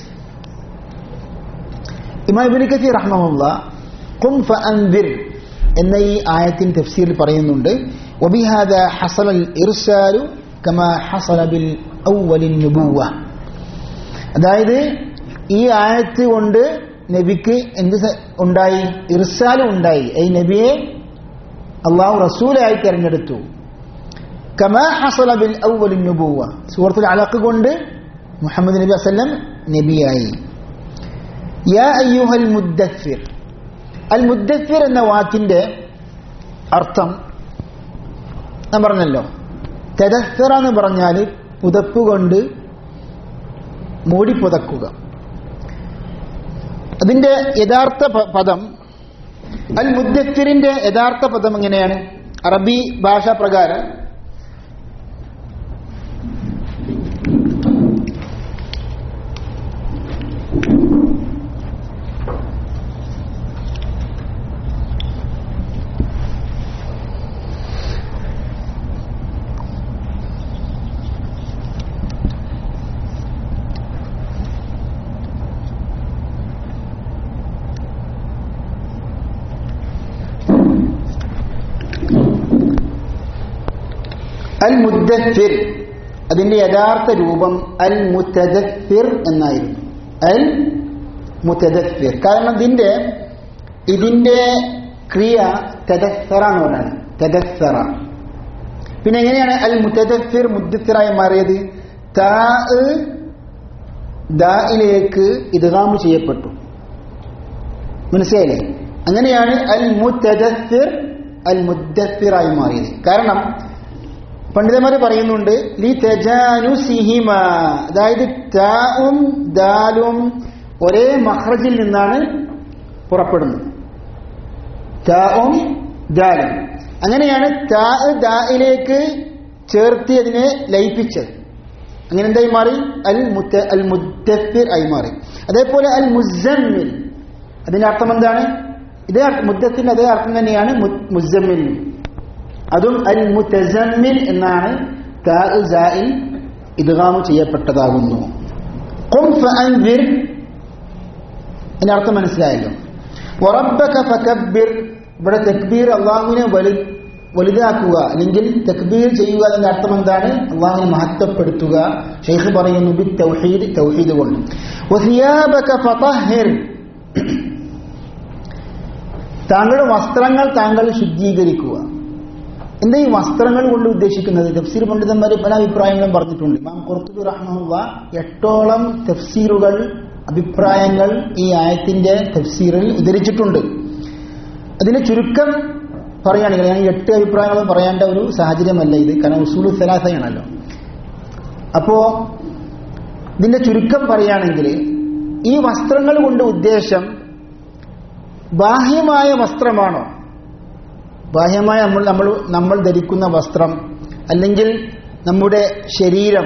ഇമാം ഇബ്നു കസീർ റഹ്മഹുല്ലാ ഖും ഫഅൻദിർ എന്ന ഈ ആയത്തിൻ തഫ്സീറിൽ പറയുന്നുണ്ട് വബിഹാദ ഹസലൽ ഇർസാലു കമാ ഹസല ബിൽ ഔവലിൻ നുബുവ അതായത് ഈ ആയത്ത് കൊണ്ട് നബിക്ക് എന്ത് സ- ഉണ്ടായി ഇർസാലും ഉണ്ടായി ഈ നബിയെ അള്ളാഹു റസൂലായി തെരഞ്ഞെടുത്തു കമാ ഹസല ബിൽ ഔവലിൻ നുബുവ സൂറത്തുൽ അലക്ക് കൊണ്ട് മുഹമ്മദ് നബി വസല്ലം നബിയായി യാ അയ്യുഹൽ മുദ്ദഫിർ അൽ മുദ്ദഫിർ എന്ന വാക്കിന്റെ അർത്ഥം ഞാൻ പറഞ്ഞല്ലോ തെദസ്സറ എന്ന് പറഞ്ഞാൽ പുതപ്പ് കൊണ്ട് മൂടി പുതക്കുക അതിന്റെ യഥാർത്ഥ പ- പദം അൽ മുദ്ദഫിറിന്റെ യഥാർത്ഥ പദം എങ്ങനെയാണ് അറബി ഭാഷാ പ്രകാരം അൽ മുദ്ദഫിർ അതിന്റെ യഥാർത്ഥ രൂപം അൽ മുത്തദഫിർ എന്നായിരുന്നു അൽ മുത്തദഫിർ കാരണം ഇതിന്റെ ഇതിന്റെ ക്രിയ തദസ്സറ എന്ന് പറഞ്ഞാണ് തദസ്സറ പിന്നെ എങ്ങനെയാണ് അൽ മുത്തദഫിർ മുദ്ദഫിറായി മാറിയത് താ ദായിലേക്ക് ഇദ്ഗാം ചെയ്യപ്പെട്ടു മനസ്സിലായില്ലേ അങ്ങനെയാണ് അൽ മുത്തദഫിർ അൽ മുദ്ദഫിറായി മാറിയത് കാരണം പണ്ഡിതന്മാർ പറയുന്നുണ്ട് ലി തെജാനുസിഹിമ അതായത് താവും ദാലും ഒരേ മഹ്റജിൽ നിന്നാണ് പുറപ്പെടുന്നത് താവും ദാലും അങ്ങനെയാണ് താ ദായിലേക്ക് ചേർത്തി അതിനെ ലയിപ്പിച്ചത് അങ്ങനെ എന്തായി മാറി അൽ മുത്ത അൽ മുദ്ദഫിർ ആയി മാറി അതേപോലെ അൽ മുസമ്മിൽ അതിന്റെ അർത്ഥം എന്താണ് ഇതേ അർത്ഥം- മുദ്ദത്തിന്റെ അതേ അർത്ഥം തന്നെയാണ് മു- മുസമ്മിലിനും അതും അൽ മുത്തസമ്മിൽ എന്നാണ് താ സായിൽ ഇദ്ഗാം ചെയ്യപ്പെട്ടതാകുന്നു ഖും ഫഅൻദിർ ഇതിന്റെ അർത്ഥം മനസ്സിലായല്ലോ വറബ്ബക ഫകബ്ബിർ ഇവിടെ തക്ബീർ അള്ളാഹുവിനെ വലു വലുതാക്കുക അല്ലെങ്കിൽ തക്ബീർ ചെയ്യുക എന്ന അർത്ഥം എന്താണ് അള്ളാഹുവിനെ മഹത്വപ്പെടുത്തുക ഷെയ്ഖ് പറയുന്നു ബി തൗഹീദ് തൗഹീദ് കൊണ്ട് വസിയാബക ഫതഹിർ താങ്കളുടെ വസ്ത്രങ്ങൾ താങ്കൾ ശുദ്ധീകരിക്കുക എന്താ ഈ വസ്ത്രങ്ങൾ കൊണ്ട് ഉദ്ദേശിക്കുന്നത് തഫ്സീർ പണ്ഡിതന്മാർ പല അഭിപ്രായങ്ങളും പറഞ്ഞിട്ടുണ്ട് ഇമാം ഖുർത്തുബി റഹ്മുള്ള എട്ടോളം തഫ്സീറുകൾ അഭിപ്രായങ്ങൾ ഈ ആയത്തിന്റെ തഫ്സീറിൽ ഉദ്ധരിച്ചിട്ടുണ്ട് അതിന്റെ ചുരുക്കം പറയുകയാണെങ്കിൽ ഞാൻ ഈ എട്ട് അഭിപ്രായങ്ങളും പറയേണ്ട ഒരു സാഹചര്യമല്ല ഇത് കാരണം ഉസൂലു സലാസയാണല്ലോ അപ്പോ ഇതിന്റെ ചുരുക്കം പറയുകയാണെങ്കിൽ ഈ വസ്ത്രങ്ങൾ കൊണ്ട് ഉദ്ദേശം ബാഹ്യമായ വസ്ത്രമാണോ ബാഹ്യമായ നമ്മൾ നമ്മൾ നമ്മൾ ധരിക്കുന്ന വസ്ത്രം അല്ലെങ്കിൽ നമ്മുടെ ശരീരം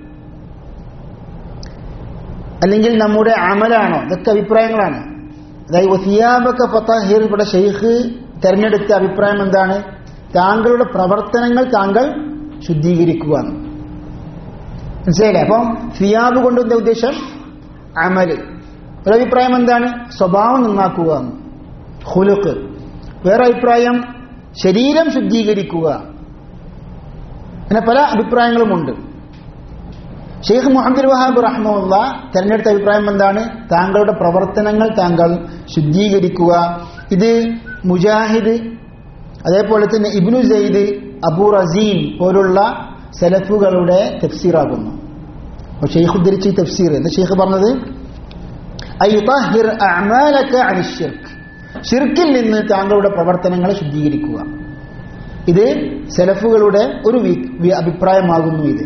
അല്ലെങ്കിൽ നമ്മുടെ അമലാണോ ഇതൊക്കെ അഭിപ്രായങ്ങളാണ് അതായത് വസിയാബക്ക ഫത്താഹിർ ഇവിടെ ഷെയ്ഖ് തെരഞ്ഞെടുത്ത അഭിപ്രായം എന്താണ് താങ്കളുടെ പ്രവർത്തനങ്ങൾ താങ്കൾ ശുദ്ധീകരിക്കുക മനസ്സിലായില്ലേ അപ്പം ഫിയാബ് കൊണ്ട് എന്താ ഉദ്ദേശം അമല് ഒരഭിപ്രായം എന്താണ് സ്വഭാവം നന്നാക്കുക ഹുലുക്ക് വേറെ അഭിപ്രായം ശരീരം ശുദ്ധീകരിക്കുക അങ്ങനെ പല അഭിപ്രായങ്ങളുമുണ്ട് ഷെയ്ഖ് മുഹമ്മദ് വഹാബ് റഹ്മുള്ള തെരഞ്ഞെടുത്ത അഭിപ്രായം എന്താണ് താങ്കളുടെ പ്രവർത്തനങ്ങൾ താങ്കൾ ശുദ്ധീകരിക്കുക ഇത് മുജാഹിദ് അതേപോലെ തന്നെ ഇബ്നു സെയ്ദ് അബൂ റസീൻ പോലുള്ള സലഫുകളുടെ തഫ്സീറാകുന്നു അപ്പോൾ ഷെയ്ഖ് ഉദ്ധരിച്ച ഈ തഫ്സീർ എന്താ ഷെയ്ഖ് പറഞ്ഞത് ഐ തഹിർ അഅമാലക അനി ശിർക്ക് ഷിർക്കിൽ നിന്ന് താങ്കളുടെ പ്രവർത്തനങ്ങളെ ശുദ്ധീകരിക്കുക ഇത് സെലഫുകളുടെ ഒരു വി- വി- അഭിപ്രായമാകുന്നു ഇത്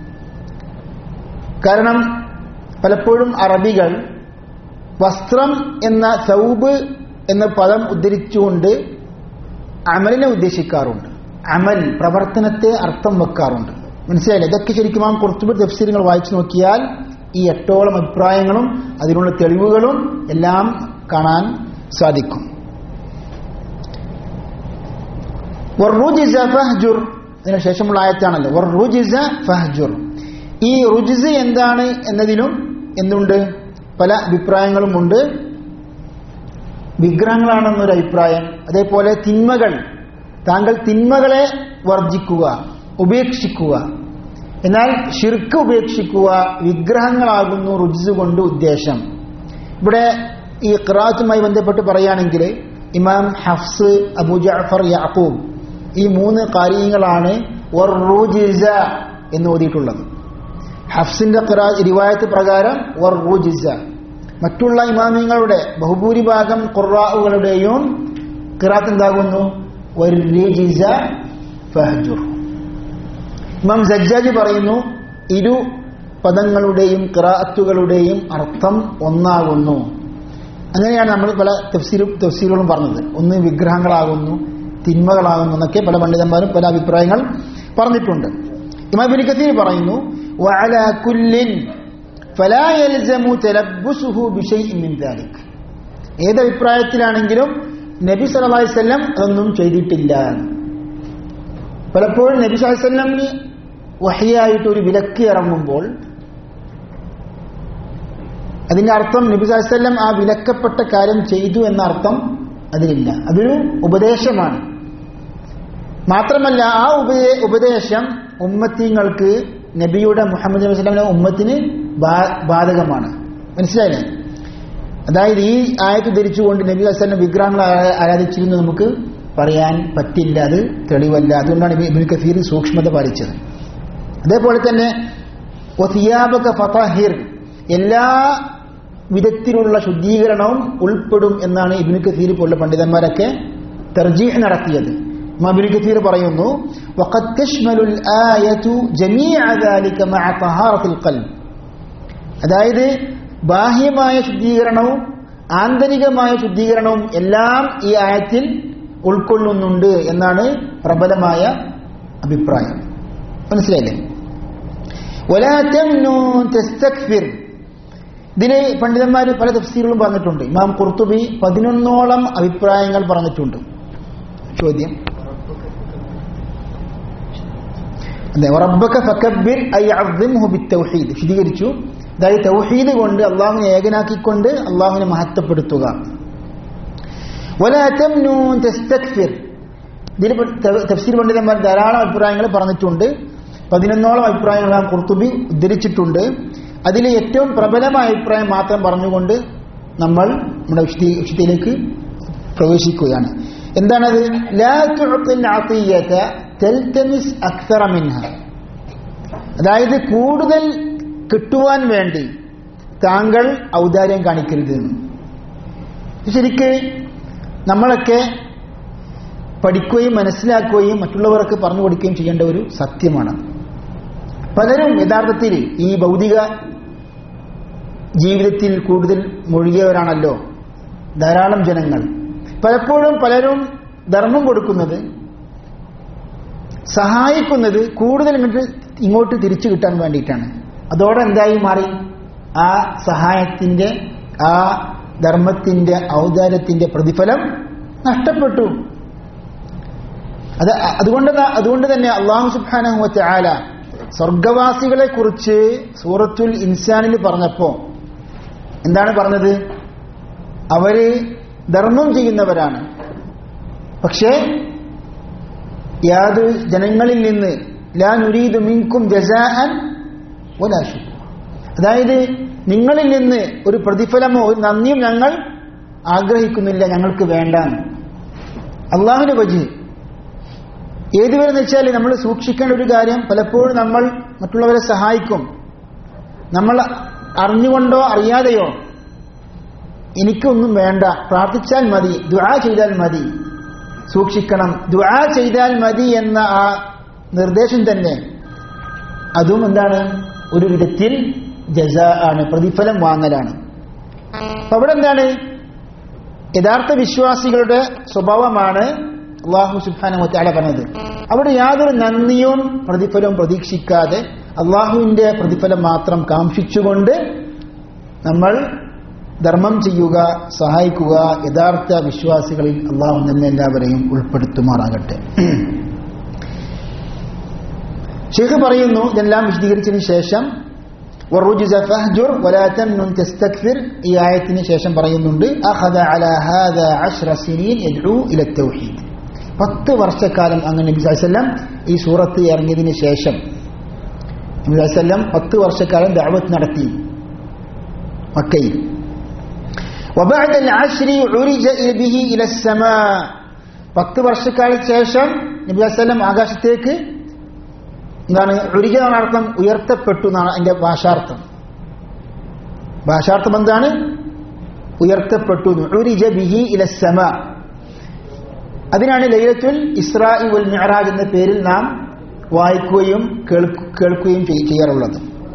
കാരണം പലപ്പോഴും അറബികൾ വസ്ത്രം എന്ന സൗബ് എന്ന പദം ഉദ്ധരിച്ചുകൊണ്ട് അമലിനെ ഉദ്ദേശിക്കാറുണ്ട് അമൽ പ്രവർത്തനത്തെ അർത്ഥം വെക്കാറുണ്ട് മനസ്സിലായില്ലേ ഇതൊക്കെ ശരിക്കും ആ കുറച്ചുകൂടി തഫ്സീലുകൾ വായിച്ചു നോക്കിയാൽ ഈ എട്ടോളം അഭിപ്രായങ്ങളും അതിനുള്ള തെളിവുകളും എല്ലാം കാണാൻ സാധിക്കും വറുജിസ ഫഹ്ജുർ ഇതിന് ശേഷമുള്ള ആയത്താണല്ലോ വറുജിസ ഫഹ്ജുർ ഈ റുജിസ് എന്താണ് എന്നതിനും എന്തുണ്ട് പല അഭിപ്രായങ്ങളുമുണ്ട് വിഗ്രഹങ്ങളാണെന്നൊരു അഭിപ്രായം അതേപോലെ തിന്മകൾ താങ്കൾ തിന്മകളെ വർജിക്കുക ഉപേക്ഷിക്കുക എന്നാൽ ഷിർക്ക് ഉപേക്ഷിക്കുക വിഗ്രഹങ്ങളാകുന്നു റുജിസ് കൊണ്ട് ഉദ്ദേശം ഇവിടെ ഈ ഖിറാത്തുമായി ബന്ധപ്പെട്ട് പറയുകയാണെങ്കിൽ ഇമാം ഹഫ്സ് അബു ജഅഫർ യാക്കൂബ് ഈ മൂന്ന് കാര്യങ്ങളാണ് വറുജിസ എന്ന് ഓതിയിട്ടുള്ളത് ഹഫ്സിന്റെ ഖിറാ റിവായത്ത് പ്രകാരം വറുജിസ മറ്റുള്ള ഇമാമിങ്ങളുടെ ബഹുഭൂരിഭാഗം ഖുറാവുകളുടെയും ഖിറാത്ത് എന്താകുന്നു വറുജിസ ഫഹ്ജുർ ഇമാം സജ്ജാജ് പറയുന്നു ഇരു പദങ്ങളുടെയും ഖിറാത്തുകളുടെയും അർത്ഥം ഒന്നാകുന്നു അങ്ങനെയാണ് നമ്മൾ പല തഫ്സീരും തഫ്സീലുകളും പറഞ്ഞത് ഒന്ന് വിഗ്രഹങ്ങളാകുന്നു തിന്മകളാകുന്നു എന്നൊക്കെ പല പണ്ഡിതന്മാരും പല അഭിപ്രായങ്ങൾ പറഞ്ഞിട്ടുണ്ട് ഇമാം ഇബ്നു കസീർ പറയുന്നു وعلى كل فلا يلزم تلبسه بشيء من ذلك ഏത് അഭിപ്രായത്തിലാണെങ്കിലും നബി സല്ലല്ലാഹു അലൈഹി വസല്ലം അതൊന്നും ചെയ്തിട്ടില്ല പലപ്പോഴും നബി സല്ലല്ലാഹു അലൈഹി വസല്ലമിന് വഹിയായിട്ട് ഒരു വിലക്ക് ഇറങ്ങുമ്പോൾ അതിന്റെ അർത്ഥം നബി സല്ലല്ലാഹു അലൈഹി വസല്ലം ആ വിലക്കപ്പെട്ട കാര്യം ചെയ്തു എന്ന അർത്ഥം അതിലില്ല അതൊരു ഉപദേശമാണ് മാത്രമല്ല ആ ഉപദേ ഉപദേശം ഉമ്മത്തിങ്ങൾക്ക് നബിയുടെ മുഹമ്മദ് നബി വസ്ലാമിന്റെ ഉമ്മത്തിന് ബാ- ബാധകമാണ് മനസ്സിലായില്ലേ അതായത് ഈ ആയത്ത് ധരിച്ചുകൊണ്ട് നബി വസ്ലം വിഗ്രഹങ്ങൾ ആരാ- ആരാധിച്ചിരുന്നു നമുക്ക് പറയാൻ പറ്റില്ല അത് തെളിവല്ല അതുകൊണ്ടാണ് ഇബ് ഇബ്നു കസീർ സൂക്ഷ്മത പാലിച്ചത് അതേപോലെ തന്നെ ഒസിയാബക ഫതാഹിർ എല്ലാ വിധത്തിലുള്ള ശുദ്ധീകരണവും ഉൾപ്പെടും എന്നാണ് ഇബ്നു കസീർ പോലുള്ള പണ്ഡിതന്മാരൊക്കെ തർജീഹ് നടത്തിയത് ഇമാം ഇബ്നു കസീർ പറയുന്നു وقد تشمل الآية جميع ذلك مع طهارة القلب അതായത് ബാഹ്യമായ ശുദ്ധീകരണവും ആന്തരികമായ ശുദ്ധീകരണവും എല്ലാം ഈ ആയത്തിൽ ഉൾക്കൊള്ളുന്നുണ്ട് എന്നാണ് പ്രബലമായ അഭിപ്രായം മനസ്സിലായില്ലേ ولا تمنن تستكثر ഇതിന് പണ്ഡിതന്മാർ പല തഫ്സീറുകളും പറഞ്ഞിട്ടുണ്ട് ഇമാം കുർത്തുബി പതിനൊന്നോളം അഭിപ്രായങ്ങൾ പറഞ്ഞിട്ടുണ്ട് ചോദ്യം അതെ റബ്ബക ഫക്കബ്ബിർ ഐ അസിംഹു ബിത്തൗഹീദ് വിശദീകരിച്ചു അതായത് തൗഹീദ് കൊണ്ട് അള്ളാഹുവിനെ ഏകനാക്കിക്കൊണ്ട് അള്ളാഹുവിനെ മഹത്വപ്പെടുത്തുക ولا تمنن تستكثر ഇതിൽ ത- തഫ്സീർ പണ്ഡിതന്മാർ ധാരാളം അഭിപ്രായങ്ങൾ പറഞ്ഞിട്ടുണ്ട് പതിനൊന്നോളം അഭിപ്രായങ്ങൾ നാം കുർത്തുബി ഉദ്ധരിച്ചിട്ടുണ്ട് അതിൽ ഏറ്റവും പ്രബലമായ അഭിപ്രായം മാത്രം പറഞ്ഞുകൊണ്ട് നമ്മൾ നമ്മുടെ വിശദീ വിശുദ്ധിയിലേക്ക് പ്രവേശിക്കുകയാണ് എന്താണത് ലാ തുഅത്തിൽ അത്തിയ്യത തൽതമിസ് അക്സറ മിൻഹ അതായത് കൂടുതൽ കിട്ടുവാൻ വേണ്ടി താങ്കൾ ഔദാര്യം കാണിക്കരുത് എന്ന്. ശരിക്ക് നമ്മളൊക്കെ പഠിക്കുകയും മനസ്സിലാക്കുകയും മറ്റുള്ളവർക്ക് പറഞ്ഞു കൊടുക്കുകയും ചെയ്യേണ്ട ഒരു സത്യമാണ് പലരും യഥാർത്ഥത്തിൽ ഈ ഭൗതിക ജീവിതത്തിൽ കൂടുതൽ മുഴുകിയവരാണല്ലോ ധാരാളം ജനങ്ങൾ പലപ്പോഴും പലരും ധർമ്മം കൊടുക്കുന്നത് സഹായിക്കുന്നത് കൂടുതൽ ഇങ്ങോട്ട് ഇങ്ങോട്ട് തിരിച്ചു കിട്ടാൻ വേണ്ടിയിട്ടാണ് അതോടെ എന്തായി മാറി ആ സഹായത്തിന്റെ ആ ധർമ്മത്തിന്റെ ഔദാര്യത്തിന്റെ പ്രതിഫലം നഷ്ടപ്പെട്ടു അത് അതുകൊണ്ട് ത- അതുകൊണ്ട് തന്നെ അള്ളാഹു സുബ്ഹാനഹു ആല സ്വർഗവാസികളെ കുറിച്ച് സൂറത്തുൽ ഇൻസാനിൽ പറഞ്ഞപ്പോ എന്താണ് പറഞ്ഞത് അവര് ധർമ്മം ചെയ്യുന്നവരാണ് പക്ഷേ യാതൊരു ജനങ്ങളിൽ നിന്ന് ലാ നുരീദു മിൻകും ജസാഅൻ വലാ ശുക്ര അതായത് നിങ്ങളിൽ നിന്ന് ഒരു പ്രതിഫലമോ ഒരു നന്ദിയും ഞങ്ങൾ ആഗ്രഹിക്കുന്നില്ല ഞങ്ങൾക്ക് വേണ്ടാന്ന് അള്ളാഹുവിന്റെ വജി ഏതുവരെന്ന് വെച്ചാൽ നമ്മൾ സൂക്ഷിക്കേണ്ട ഒരു കാര്യം പലപ്പോഴും നമ്മൾ മറ്റുള്ളവരെ സഹായിക്കും നമ്മൾ അറിഞ്ഞുകൊണ്ടോ അറിയാതെയോ എനിക്കൊന്നും വേണ്ട പ്രാർത്ഥിച്ചാൽ മതി ദുആ ചെയ്താൽ മതി സൂക്ഷിക്കണം ദുആ ചെയ്താൽ മതി എന്ന ആ നിർദ്ദേശം തന്നെ അതും എന്താണ് ഒരു വിധത്തിൽ ജസ ആണ് പ്രതിഫലം വാങ്ങലാണ് അപ്പൊ അവിടെ എന്താണ് യഥാർത്ഥ വിശ്വാസികളുടെ സ്വഭാവമാണ് അള്ളാഹു സുബാന താല പറഞ്ഞത് അവിടെ യാതൊരു നന്ദിയും പ്രതിഫലവും പ്രതീക്ഷിക്കാതെ അള്ളാഹുവിന്റെ പ്രതിഫലം മാത്രം കാംക്ഷിച്ചുകൊണ്ട് നമ്മൾ ധർമ്മം ചെയ്യുക സഹായിക്കുക യഥാർത്ഥ വിശ്വാസികളിൽ അള്ളാഹു നമ്മെ എല്ലാവരെയും ഉൾപ്പെടുത്തുമാറാകട്ടെ ഷെയ്ഖ് പറയുന്നു ഇതെല്ലാം വിശദീകരിച്ചതിന് ശേഷം وَالرُّجْزَ فَاهْجُرْ وَلَا تَمْنُنْ تَسْتَكْثِرْ ഈ ആയത്തിന് ശേഷം പറയുന്നുണ്ട് أخذ على هذا عشر سنين يدعو إلى التوحيد പത്ത് വർഷക്കാലം അങ്ങനെ നബി വസല്ലം ഈ സൂറത്ത് ഇറങ്ങിയതിന് ശേഷം നബി വസല്ലം പത്ത് വർഷക്കാലം ദഅവത്ത് നടത്തി മക്കയിൽ وبعد العشر عرج به إلى السماء പത്ത് വർഷക്കാലത്തിന് ശേഷം നബി വസല്ലം ആകാശത്തേക്ക് എന്താണ് ഉരിക എന്ന അർത്ഥം ഉയർത്തപ്പെട്ടു എന്നാണ് അതിന്റെ ഭാഷാർത്ഥം ഭാഷാർത്ഥം എന്താണ് ഉയർത്തപ്പെട്ടു ഉരിജ ബിഹി ഇലസമ അതിനാണ് ലൈലത്തുൽ ഇസ്രായി വൽ മിഅറാജ് എന്ന പേരിൽ നാം വായിക്കുകയും കേൾക്കു- കേൾക്കുകയും ചെയ്- ചെയ്യാറുള്ളത്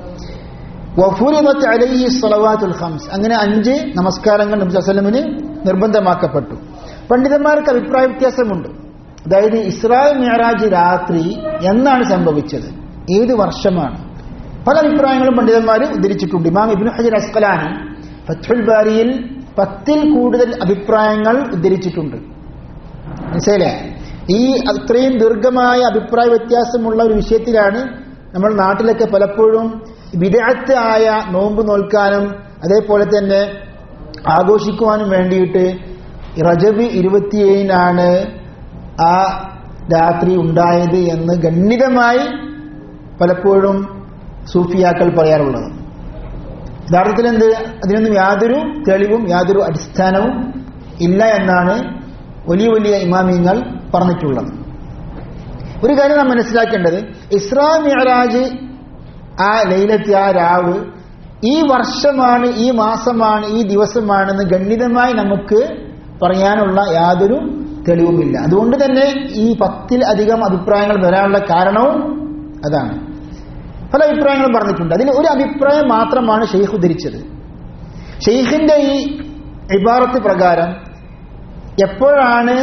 വഫുരിദത്ത് അലൈഹി സ്വലവാത്തുൽ ഖംസ് അങ്ങനെ അഞ്ച് നമസ്കാരങ്ങൾ നബി വസല്ലമിന് നിർബന്ധമാക്കപ്പെട്ടു പണ്ഡിതന്മാർക്ക് അഭിപ്രായ വ്യത്യാസമുണ്ട് അതായത് ഇസ്രായേൽ മിയറാജ് രാത്രി എന്നാണ് സംഭവിച്ചത് ഏത് വർഷമാണ് പല അഭിപ്രായങ്ങളും പണ്ഡിതന്മാർ ഉദ്ധരിച്ചിട്ടുണ്ട് ഇമാം ഇബ്നു ഹജർ അസ്കലാനി ഫത്തുൽ ബാരിയിൽ പത്തിൽ കൂടുതൽ അഭിപ്രായങ്ങൾ ഉദ്ധരിച്ചിട്ടുണ്ട് മനസ്സിലെ ഈ അത്രയും ദീർഘമായ അഭിപ്രായ വ്യത്യാസമുള്ള ഒരു വിഷയത്തിലാണ് നമ്മൾ നാട്ടിലൊക്കെ പലപ്പോഴും വിദഗ്ധ ആയ നോമ്പ് നോൽക്കാനും അതേപോലെ തന്നെ ആഘോഷിക്കുവാനും വേണ്ടിയിട്ട് റജബ് ഇരുപത്തിയേഴിനാണ് ആ രാത്രി ഉണ്ടായത് എന്ന് ഗണ്ഡിതമായി പലപ്പോഴും സൂഫിയാക്കൾ പറയാറുള്ളത് യഥാർത്ഥത്തിൽ എന്ത് അതിനൊന്നും യാതൊരു തെളിവും യാതൊരു അടിസ്ഥാനവും ഇല്ല എന്നാണ് വലിയ വലിയ ഇമാമിയങ്ങൾ പറഞ്ഞിട്ടുള്ളത് ഒരു കാര്യം നാം മനസ്സിലാക്കേണ്ടത് ഇസ്രാ മിഅറാജ് ആ ലൈലത്ത് ആ രാവ് ഈ വർഷമാണ് ഈ മാസമാണ് ഈ ദിവസമാണെന്ന് ഗണ്ഡിതമായി നമുക്ക് പറയാനുള്ള യാതൊരു തെളിവുമില്ല അതുകൊണ്ട് തന്നെ ഈ പത്തിൽ അധികം അഭിപ്രായങ്ങൾ വരാനുള്ള കാരണവും അതാണ് പല അഭിപ്രായങ്ങളും പറഞ്ഞിട്ടുണ്ട് അതിൽ ഒരു അഭിപ്രായം മാത്രമാണ് ഷെയ്ഖ് ഉദ്ധരിച്ചത് ഷെയ്ഖിന്റെ ഈ ഇബാറത്ത് പ്രകാരം എപ്പോഴാണ്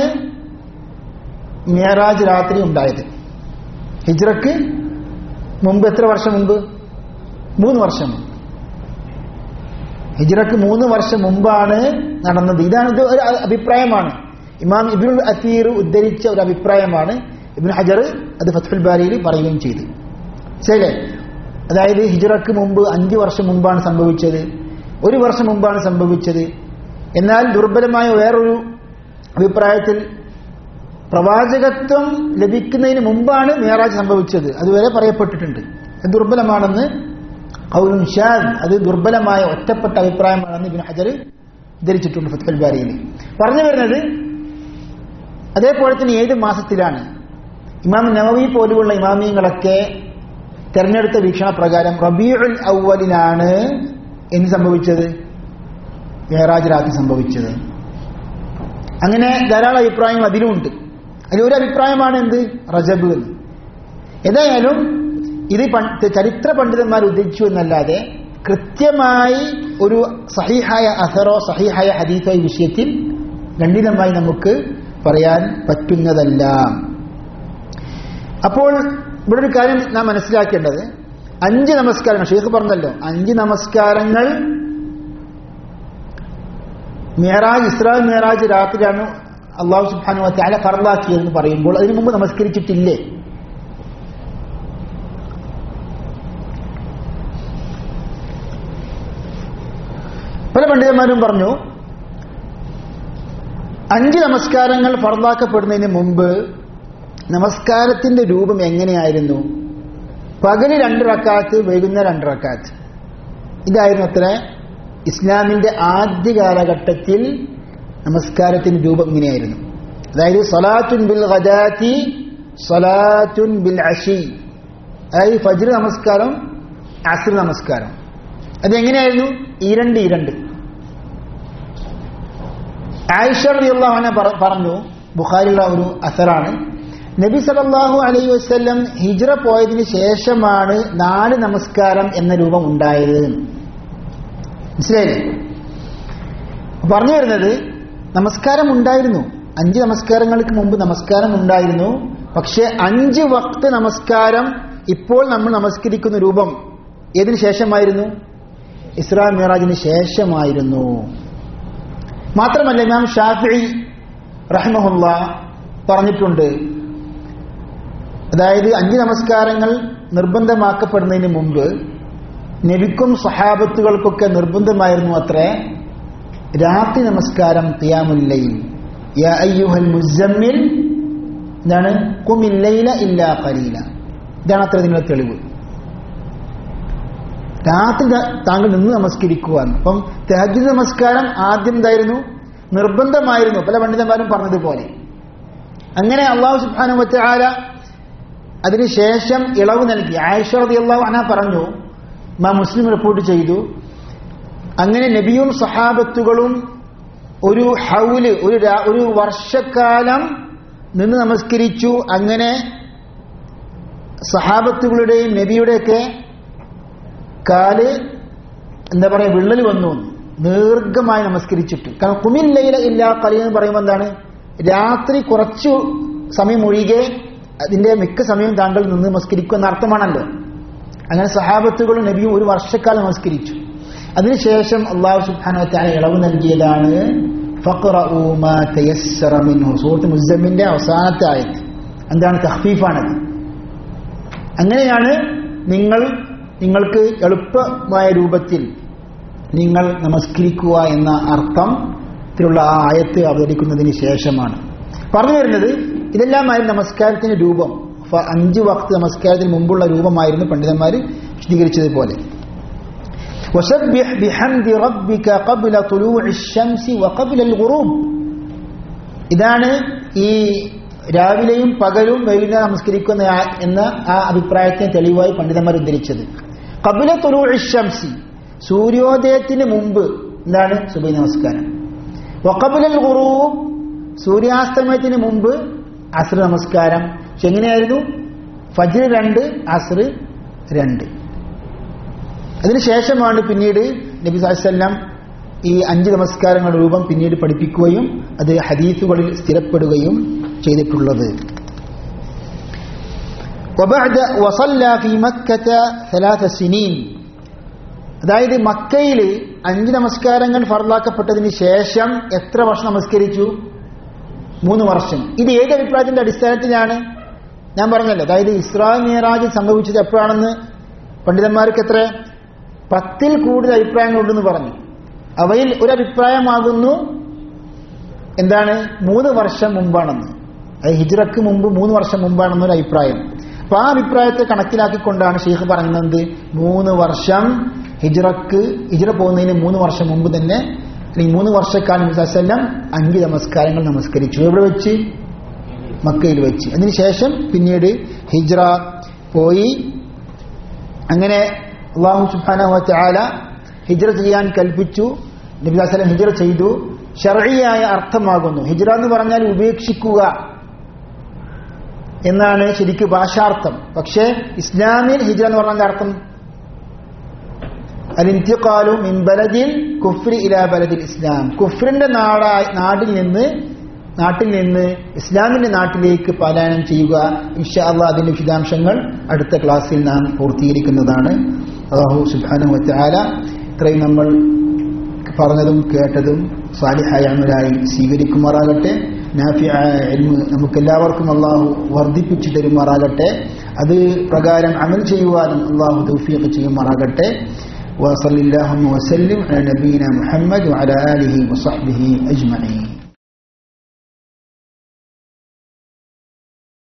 മേറാജ് രാത്രി ഉണ്ടായത് ഹിജ്റക്ക് മുമ്പ് എത്ര വർഷം മുമ്പ് മൂന്ന് വർഷം മുമ്പ് ഹിജ്റക്ക് മൂന്ന് വർഷം മുമ്പാണ് നടന്നത് ഇതാണ് ഇത് ഒരു അഭിപ്രായമാണ് ഇമാം ഇബിനുൽ അസീർ ഉദ്ധരിച്ച ഒരു അഭിപ്രായമാണ് ഇബിൻ ഹജർ അത് ഫത്തുൽ ബാരിയിൽ പറയുകയും ചെയ്തു ശരിയല്ലേ അതായത് ഹിജ്റക്ക് മുമ്പ് അഞ്ച് വർഷം മുമ്പാണ് സംഭവിച്ചത് ഒരു വർഷം മുമ്പാണ് സംഭവിച്ചത് എന്നാൽ ദുർബലമായ വേറൊരു അഭിപ്രായത്തിൽ പ്രവാചകത്വം ലഭിക്കുന്നതിന് മുമ്പാണ് മേറാജ് സംഭവിച്ചത് അതുവരെ പറയപ്പെട്ടിട്ടുണ്ട് അത് ദുർബലമാണെന്ന് ഔലും ഷാദ് അത് ദുർബലമായ ഒറ്റപ്പെട്ട അഭിപ്രായമാണെന്ന് ഇബിൻ ഹജർ ധരിച്ചിട്ടുണ്ട് ഫത്തുൽ ബാരിയിൽ പറഞ്ഞു വരുന്നത് അതേപോലെ തന്നെ ഏത് മാസത്തിലാണ് ഇമാം നവവി പോലെയുള്ള ഇമാമിയങ്ങളൊക്കെ തെരഞ്ഞെടുത്ത വീക്ഷണ പ്രകാരം റബീഉൽ അവലിനാണ് എന്ത് സംഭവിച്ചത് മേറാജ് രാത്രി സംഭവിച്ചത് അങ്ങനെ ധാരാളം അഭിപ്രായങ്ങൾ അതിലുമുണ്ട് അതിലൊരു അഭിപ്രായമാണ് എന്ത് റജബ് എന്ന് ഏതായാലും ഇത് പണ്ട് ചരിത്ര പണ്ഡിതന്മാർ ഉദ്ധരിച്ചു എന്നല്ലാതെ കൃത്യമായി ഒരു സഹിഹായ അസറോ സഹിഹായ ഹദീസോ ഈ വിഷയത്തിൽ ഖണ്ഡിതമായി നമുക്ക് പറയാൻ പറ്റുന്നതല്ല അപ്പോൾ ഇവിടെ ഒരു കാര്യം നാം മനസ്സിലാക്കേണ്ടത് അഞ്ച് നമസ്കാരങ്ങൾ ഷെയ്ഖ് പറഞ്ഞല്ലോ അഞ്ച് നമസ്കാരങ്ങൾ മേറാജ് ഇസ്രാ മേറാജ് രാത്രിയാണ് അള്ളാഹു സുബാനു വത്താല ഫറലാക്കിയതെന്ന് പറയുമ്പോൾ അതിനു മുമ്പ് നമസ്കരിച്ചിട്ടില്ലേ പല പണ്ഡിതന്മാരും പറഞ്ഞു അഞ്ച് നമസ്കാരങ്ങൾ ഫറലാക്കപ്പെടുന്നതിന് മുമ്പ് നമസ്കാരത്തിന്റെ രൂപം എങ്ങനെയായിരുന്നു പകല് രണ്ട് റക്കാത്ത് വൈകുന്നേരം രണ്ട് റക്കാത്ത് ഇതായിരുന്നു അത്ര ഇസ്ലാമിന്റെ ആദ്യ കാലഘട്ടത്തിൽ നമസ്കാരത്തിന്റെ രൂപം ഇങ്ങനെയായിരുന്നു അതായത് സലാത്തുൻ ബിൽ ഗദാത്തി സലാത്തുൻ ബിൽ അഷി അതായത് ഫജ്ർ നമസ്കാരം അസ്ർ നമസ്കാരം അതെങ്ങനെയായിരുന്നു ഇരണ്ട് ഇരണ്ട് ആയിഷ റളിയല്ലാഹു അൻഹ പറ- പറഞ്ഞു ബുഖാരിയുള്ള ഒരു അസറാണ് നബി സല്ലല്ലാഹു അലൈഹി വസല്ലം ഹിജ്റ പോയതിന് ശേഷമാണ് നാല് നമസ്കാരം എന്ന രൂപം ഉണ്ടായത് മനസ്സിലായില്ലേ പറഞ്ഞു വരുന്നത് നമസ്കാരം ഉണ്ടായിരുന്നു അഞ്ച് നമസ്കാരങ്ങൾക്ക് മുമ്പ് നമസ്കാരം ഉണ്ടായിരുന്നു പക്ഷെ അഞ്ച് വക്ത് നമസ്കാരം ഇപ്പോൾ നമ്മൾ നമസ്കരിക്കുന്ന രൂപം ഏതിനു ശേഷമായിരുന്നു ഇസ്രാ മിറാജിന് ശേഷമായിരുന്നു മാത്രമല്ല ഇമാം ഷാഫി റഹ്മഹുല്ല പറഞ്ഞിട്ടുണ്ട് അതായത് അഞ്ച് നമസ്കാരങ്ങൾ നിർബന്ധമാക്കപ്പെടുന്നതിന് മുമ്പ് നബിക്കും സഹാബത്തുകൾക്കൊക്കെ നിർബന്ധമായിരുന്നു അത്രേ രാത്രി നമസ്കാരം ഖിയാമുല്ലൈൽ യാ അയ്യുഹൽ മുസമ്മിൽ എന്താണ് കുമില്ലൈല ഇല്ലാ ഖലീല ഇതാണ് അത്ര ഇതിനുള്ള തെളിവ് രാത്രി ത- താങ്കൾ നിന്ന് നമസ്കരിക്കുക എന്ന്. അപ്പം തെഹജ് നമസ്കാരം ആദ്യം എന്തായിരുന്നു നിർബന്ധമായിരുന്നു പല പണ്ഡിതന്മാരും പറഞ്ഞതുപോലെ അങ്ങനെ അള്ളാഹു സുബ്ഹാനഹു വതആല അതിനുശേഷം ഇളവ് നൽകി ആയിഷ റളിയല്ലാഹു അൻഹ പറഞ്ഞു മാ മുസ്ലിം റിപ്പോർട്ട് ചെയ്തു അങ്ങനെ നബിയും സഹാബത്തുകളും ഒരു ഹൗല് ഒരു രാ- ഒരു വർഷക്കാലം നിന്ന് നമസ്കരിച്ചു അങ്ങനെ സഹാബത്തുകളുടെയും നബിയുടെയൊക്കെ കാല് എന്താ പറയാ വിള്ളൽ വന്നു ദീർഘമായി നമസ്കരിച്ചിട്ട് കാരണം കുമില്ലയില ഇല്ലാ കളി എന്ന് പറയുമ്പോൾ എന്താണ് രാത്രി കുറച്ചു സമയം ഒഴികെ അതിന്റെ മിക്ക സമയം താങ്കൾ നിന്ന് നമസ്കരിക്കും എന്ന അർത്ഥമാണല്ലോ അങ്ങനെ സഹാബത്തുകളും നബിയും ഒരു വർഷക്കാലം നമസ്കരിച്ചു അതിനുശേഷം അള്ളാഹു സുബ്ഹാനഹു വതആല ഇളവ് നൽകിയതാണ് ഫഖറഊ മാ തയസ്സറ മിൻഹു സൂറത്ത് മുസ്സമ്മിന്റെ അവസാനത്തെ ആയത്ത് എന്താണ് തഖ്ഫീഫാണത് അങ്ങനെയാണ് നിങ്ങൾ നിങ്ങൾക്ക് എളുപ്പമായ രൂപത്തിൽ നിങ്ങൾ നമസ്കരിക്കുക എന്ന അർത്ഥത്തിലുള്ള ആ ആയത്ത് അവതരിക്കുന്നതിന് ശേഷമാണ് പറഞ്ഞു വരുന്നത് ഇതെല്ലാമായിരുന്നു നമസ്കാരത്തിന്റെ രൂപം ഫ- അഞ്ച് വക്ത് നമസ്കാരത്തിന് മുമ്പുള്ള രൂപമായിരുന്നു പണ്ഡിതന്മാർ വിശദീകരിച്ചതുപോലെ وسبح بحمد ربك قبل طلوع الشمس وقبل الغروب ഇതാണ് ഈ രാവിലെയും പകലും വൈകുന്നേരം നമസ്കരിക്കുന്ന ആ- എന്ന ആ അഭിപ്രായത്തിന് തെളിവായി പണ്ഡിതന്മാർ ഉദ്ധരിച്ചത് കപില ഷംസി സൂര്യോദയത്തിന് മുമ്പ് എന്താണ് സുബൈ നമസ്കാരം വക്കബുലൽ ഖുറൂബ് സൂര്യാസ്തമയത്തിന് മുമ്പ് അസ്ർ നമസ്കാരം പക്ഷെ എങ്ങനെയായിരുന്നു ഫജ്ർ രണ്ട് അസ്ർ രണ്ട് അതിനുശേഷമാണ് പിന്നീട് നബി സാഹസ്ല്ലാം ഈ അഞ്ച് നമസ്കാരങ്ങളുടെ രൂപം പിന്നീട് പഠിപ്പിക്കുകയും അത് ഹദീസുകളിൽ സ്ഥിരപ്പെടുകയും ചെയ്തിട്ടുള്ളത് وبعد وصلى في مكة ثلاث سنين അതായത് മക്കയിൽ അഞ്ച് നമസ്കാരങ്ങൾ ഫർലാക്കപ്പെട്ടതിന് ശേഷം എത്ര വർഷം നമസ്കരിച്ചു മൂന്ന് വർഷം ഇത് ഏത് അഭിപ്രായത്തിന്റെ അടിസ്ഥാനത്തിലാണ് ഞാൻ പറഞ്ഞല്ലോ അതായത് ഇസ്രാ മിയറാജ് സംഭവിച്ചത് എപ്പോഴാണെന്ന് പണ്ഡിതന്മാർക്ക് എത്ര പത്തിൽ കൂടുതൽ അഭിപ്രായങ്ങളുണ്ടെന്ന് പറഞ്ഞു അവയിൽ ഒരു അഭിപ്രായമാകുന്നു എന്താണ് മൂന്ന് വർഷം മുമ്പാണെന്ന് അത് ഹിജ്റക്ക് മുമ്പ് മൂന്ന് വർഷം മുമ്പാണെന്നൊരു അഭിപ്രായം അപ്പൊ ആ അഭിപ്രായത്തെ കണക്കിലാക്കിക്കൊണ്ടാണ് ഷെയ്ഖ് പറയുന്നത് മൂന്ന് വർഷം ഹിജ്റക്ക് ഹിജ്റ പോകുന്നതിന് മൂന്ന് വർഷം മുമ്പ് തന്നെ അല്ലെങ്കിൽ മൂന്ന് വർഷക്കാലം വസല്ലം അഞ്ച് നമസ്കാരങ്ങൾ നമസ്കരിച്ചു എവിടെ വെച്ച് മക്കയിൽ വെച്ച് അതിനുശേഷം പിന്നീട് ഹിജ്റ പോയി അങ്ങനെ അള്ളാഹു സുബ്ഹാനഹു വതആല ഹിജ്റ ചെയ്യാൻ കൽപ്പിച്ചു നബി വസല്ലം ഹിജ്റ ചെയ്തു ഷർഈയായ അർത്ഥമാകുന്നു ഹിജ്റ എന്ന് പറഞ്ഞാൽ ഉപേക്ഷിക്കുക എന്നാണ് ശരിക്കും ഭാഷാർത്ഥം പക്ഷേ ഇസ്ലാമിൽ ഹിജ്റ എന്ന് പറഞ്ഞാൽ അർത്ഥം അലിന്തിഖാലു മിൻ ബലദിൽ കുഫ്രി ഇലാ ബലദിൽ ഇസ്ലാം കുഫ്രിന്റെ നാടായി നാടിൽ നിന്ന് നാട്ടിൽ നിന്ന് ഇസ്ലാമിന്റെ നാട്ടിലേക്ക് പലായനം ചെയ്യുക ഇൻഷാ അള്ളാഹ് അതിന്റെ വിശദാംശങ്ങൾ അടുത്ത ക്ലാസ്സിൽ നാം പൂർത്തീകരിക്കുന്നതാണ് അള്ളാഹു സുബ്ഹാനഹു വതആല ഇത്രയും നമ്മൾ പറഞ്ഞതും കേട്ടതും സാലിഹായ അമലായി സ്വീകരിക്കുമാറാകട്ടെ നാഫിയായ ഇൽമ് നമുക്കെല്ലാവർക്കും അള്ളാഹു വർദ്ധിപ്പിച്ചു തരുമാറാകട്ടെ അത് പ്രകാരം അമൽ ചെയ്യുവാനും അള്ളാഹു തൗഫീഖ് ചെയ്യുമാറാകട്ടെ وصلى اللهم وسلم على نبينا محمد وعلى آله وصحبه أجمعين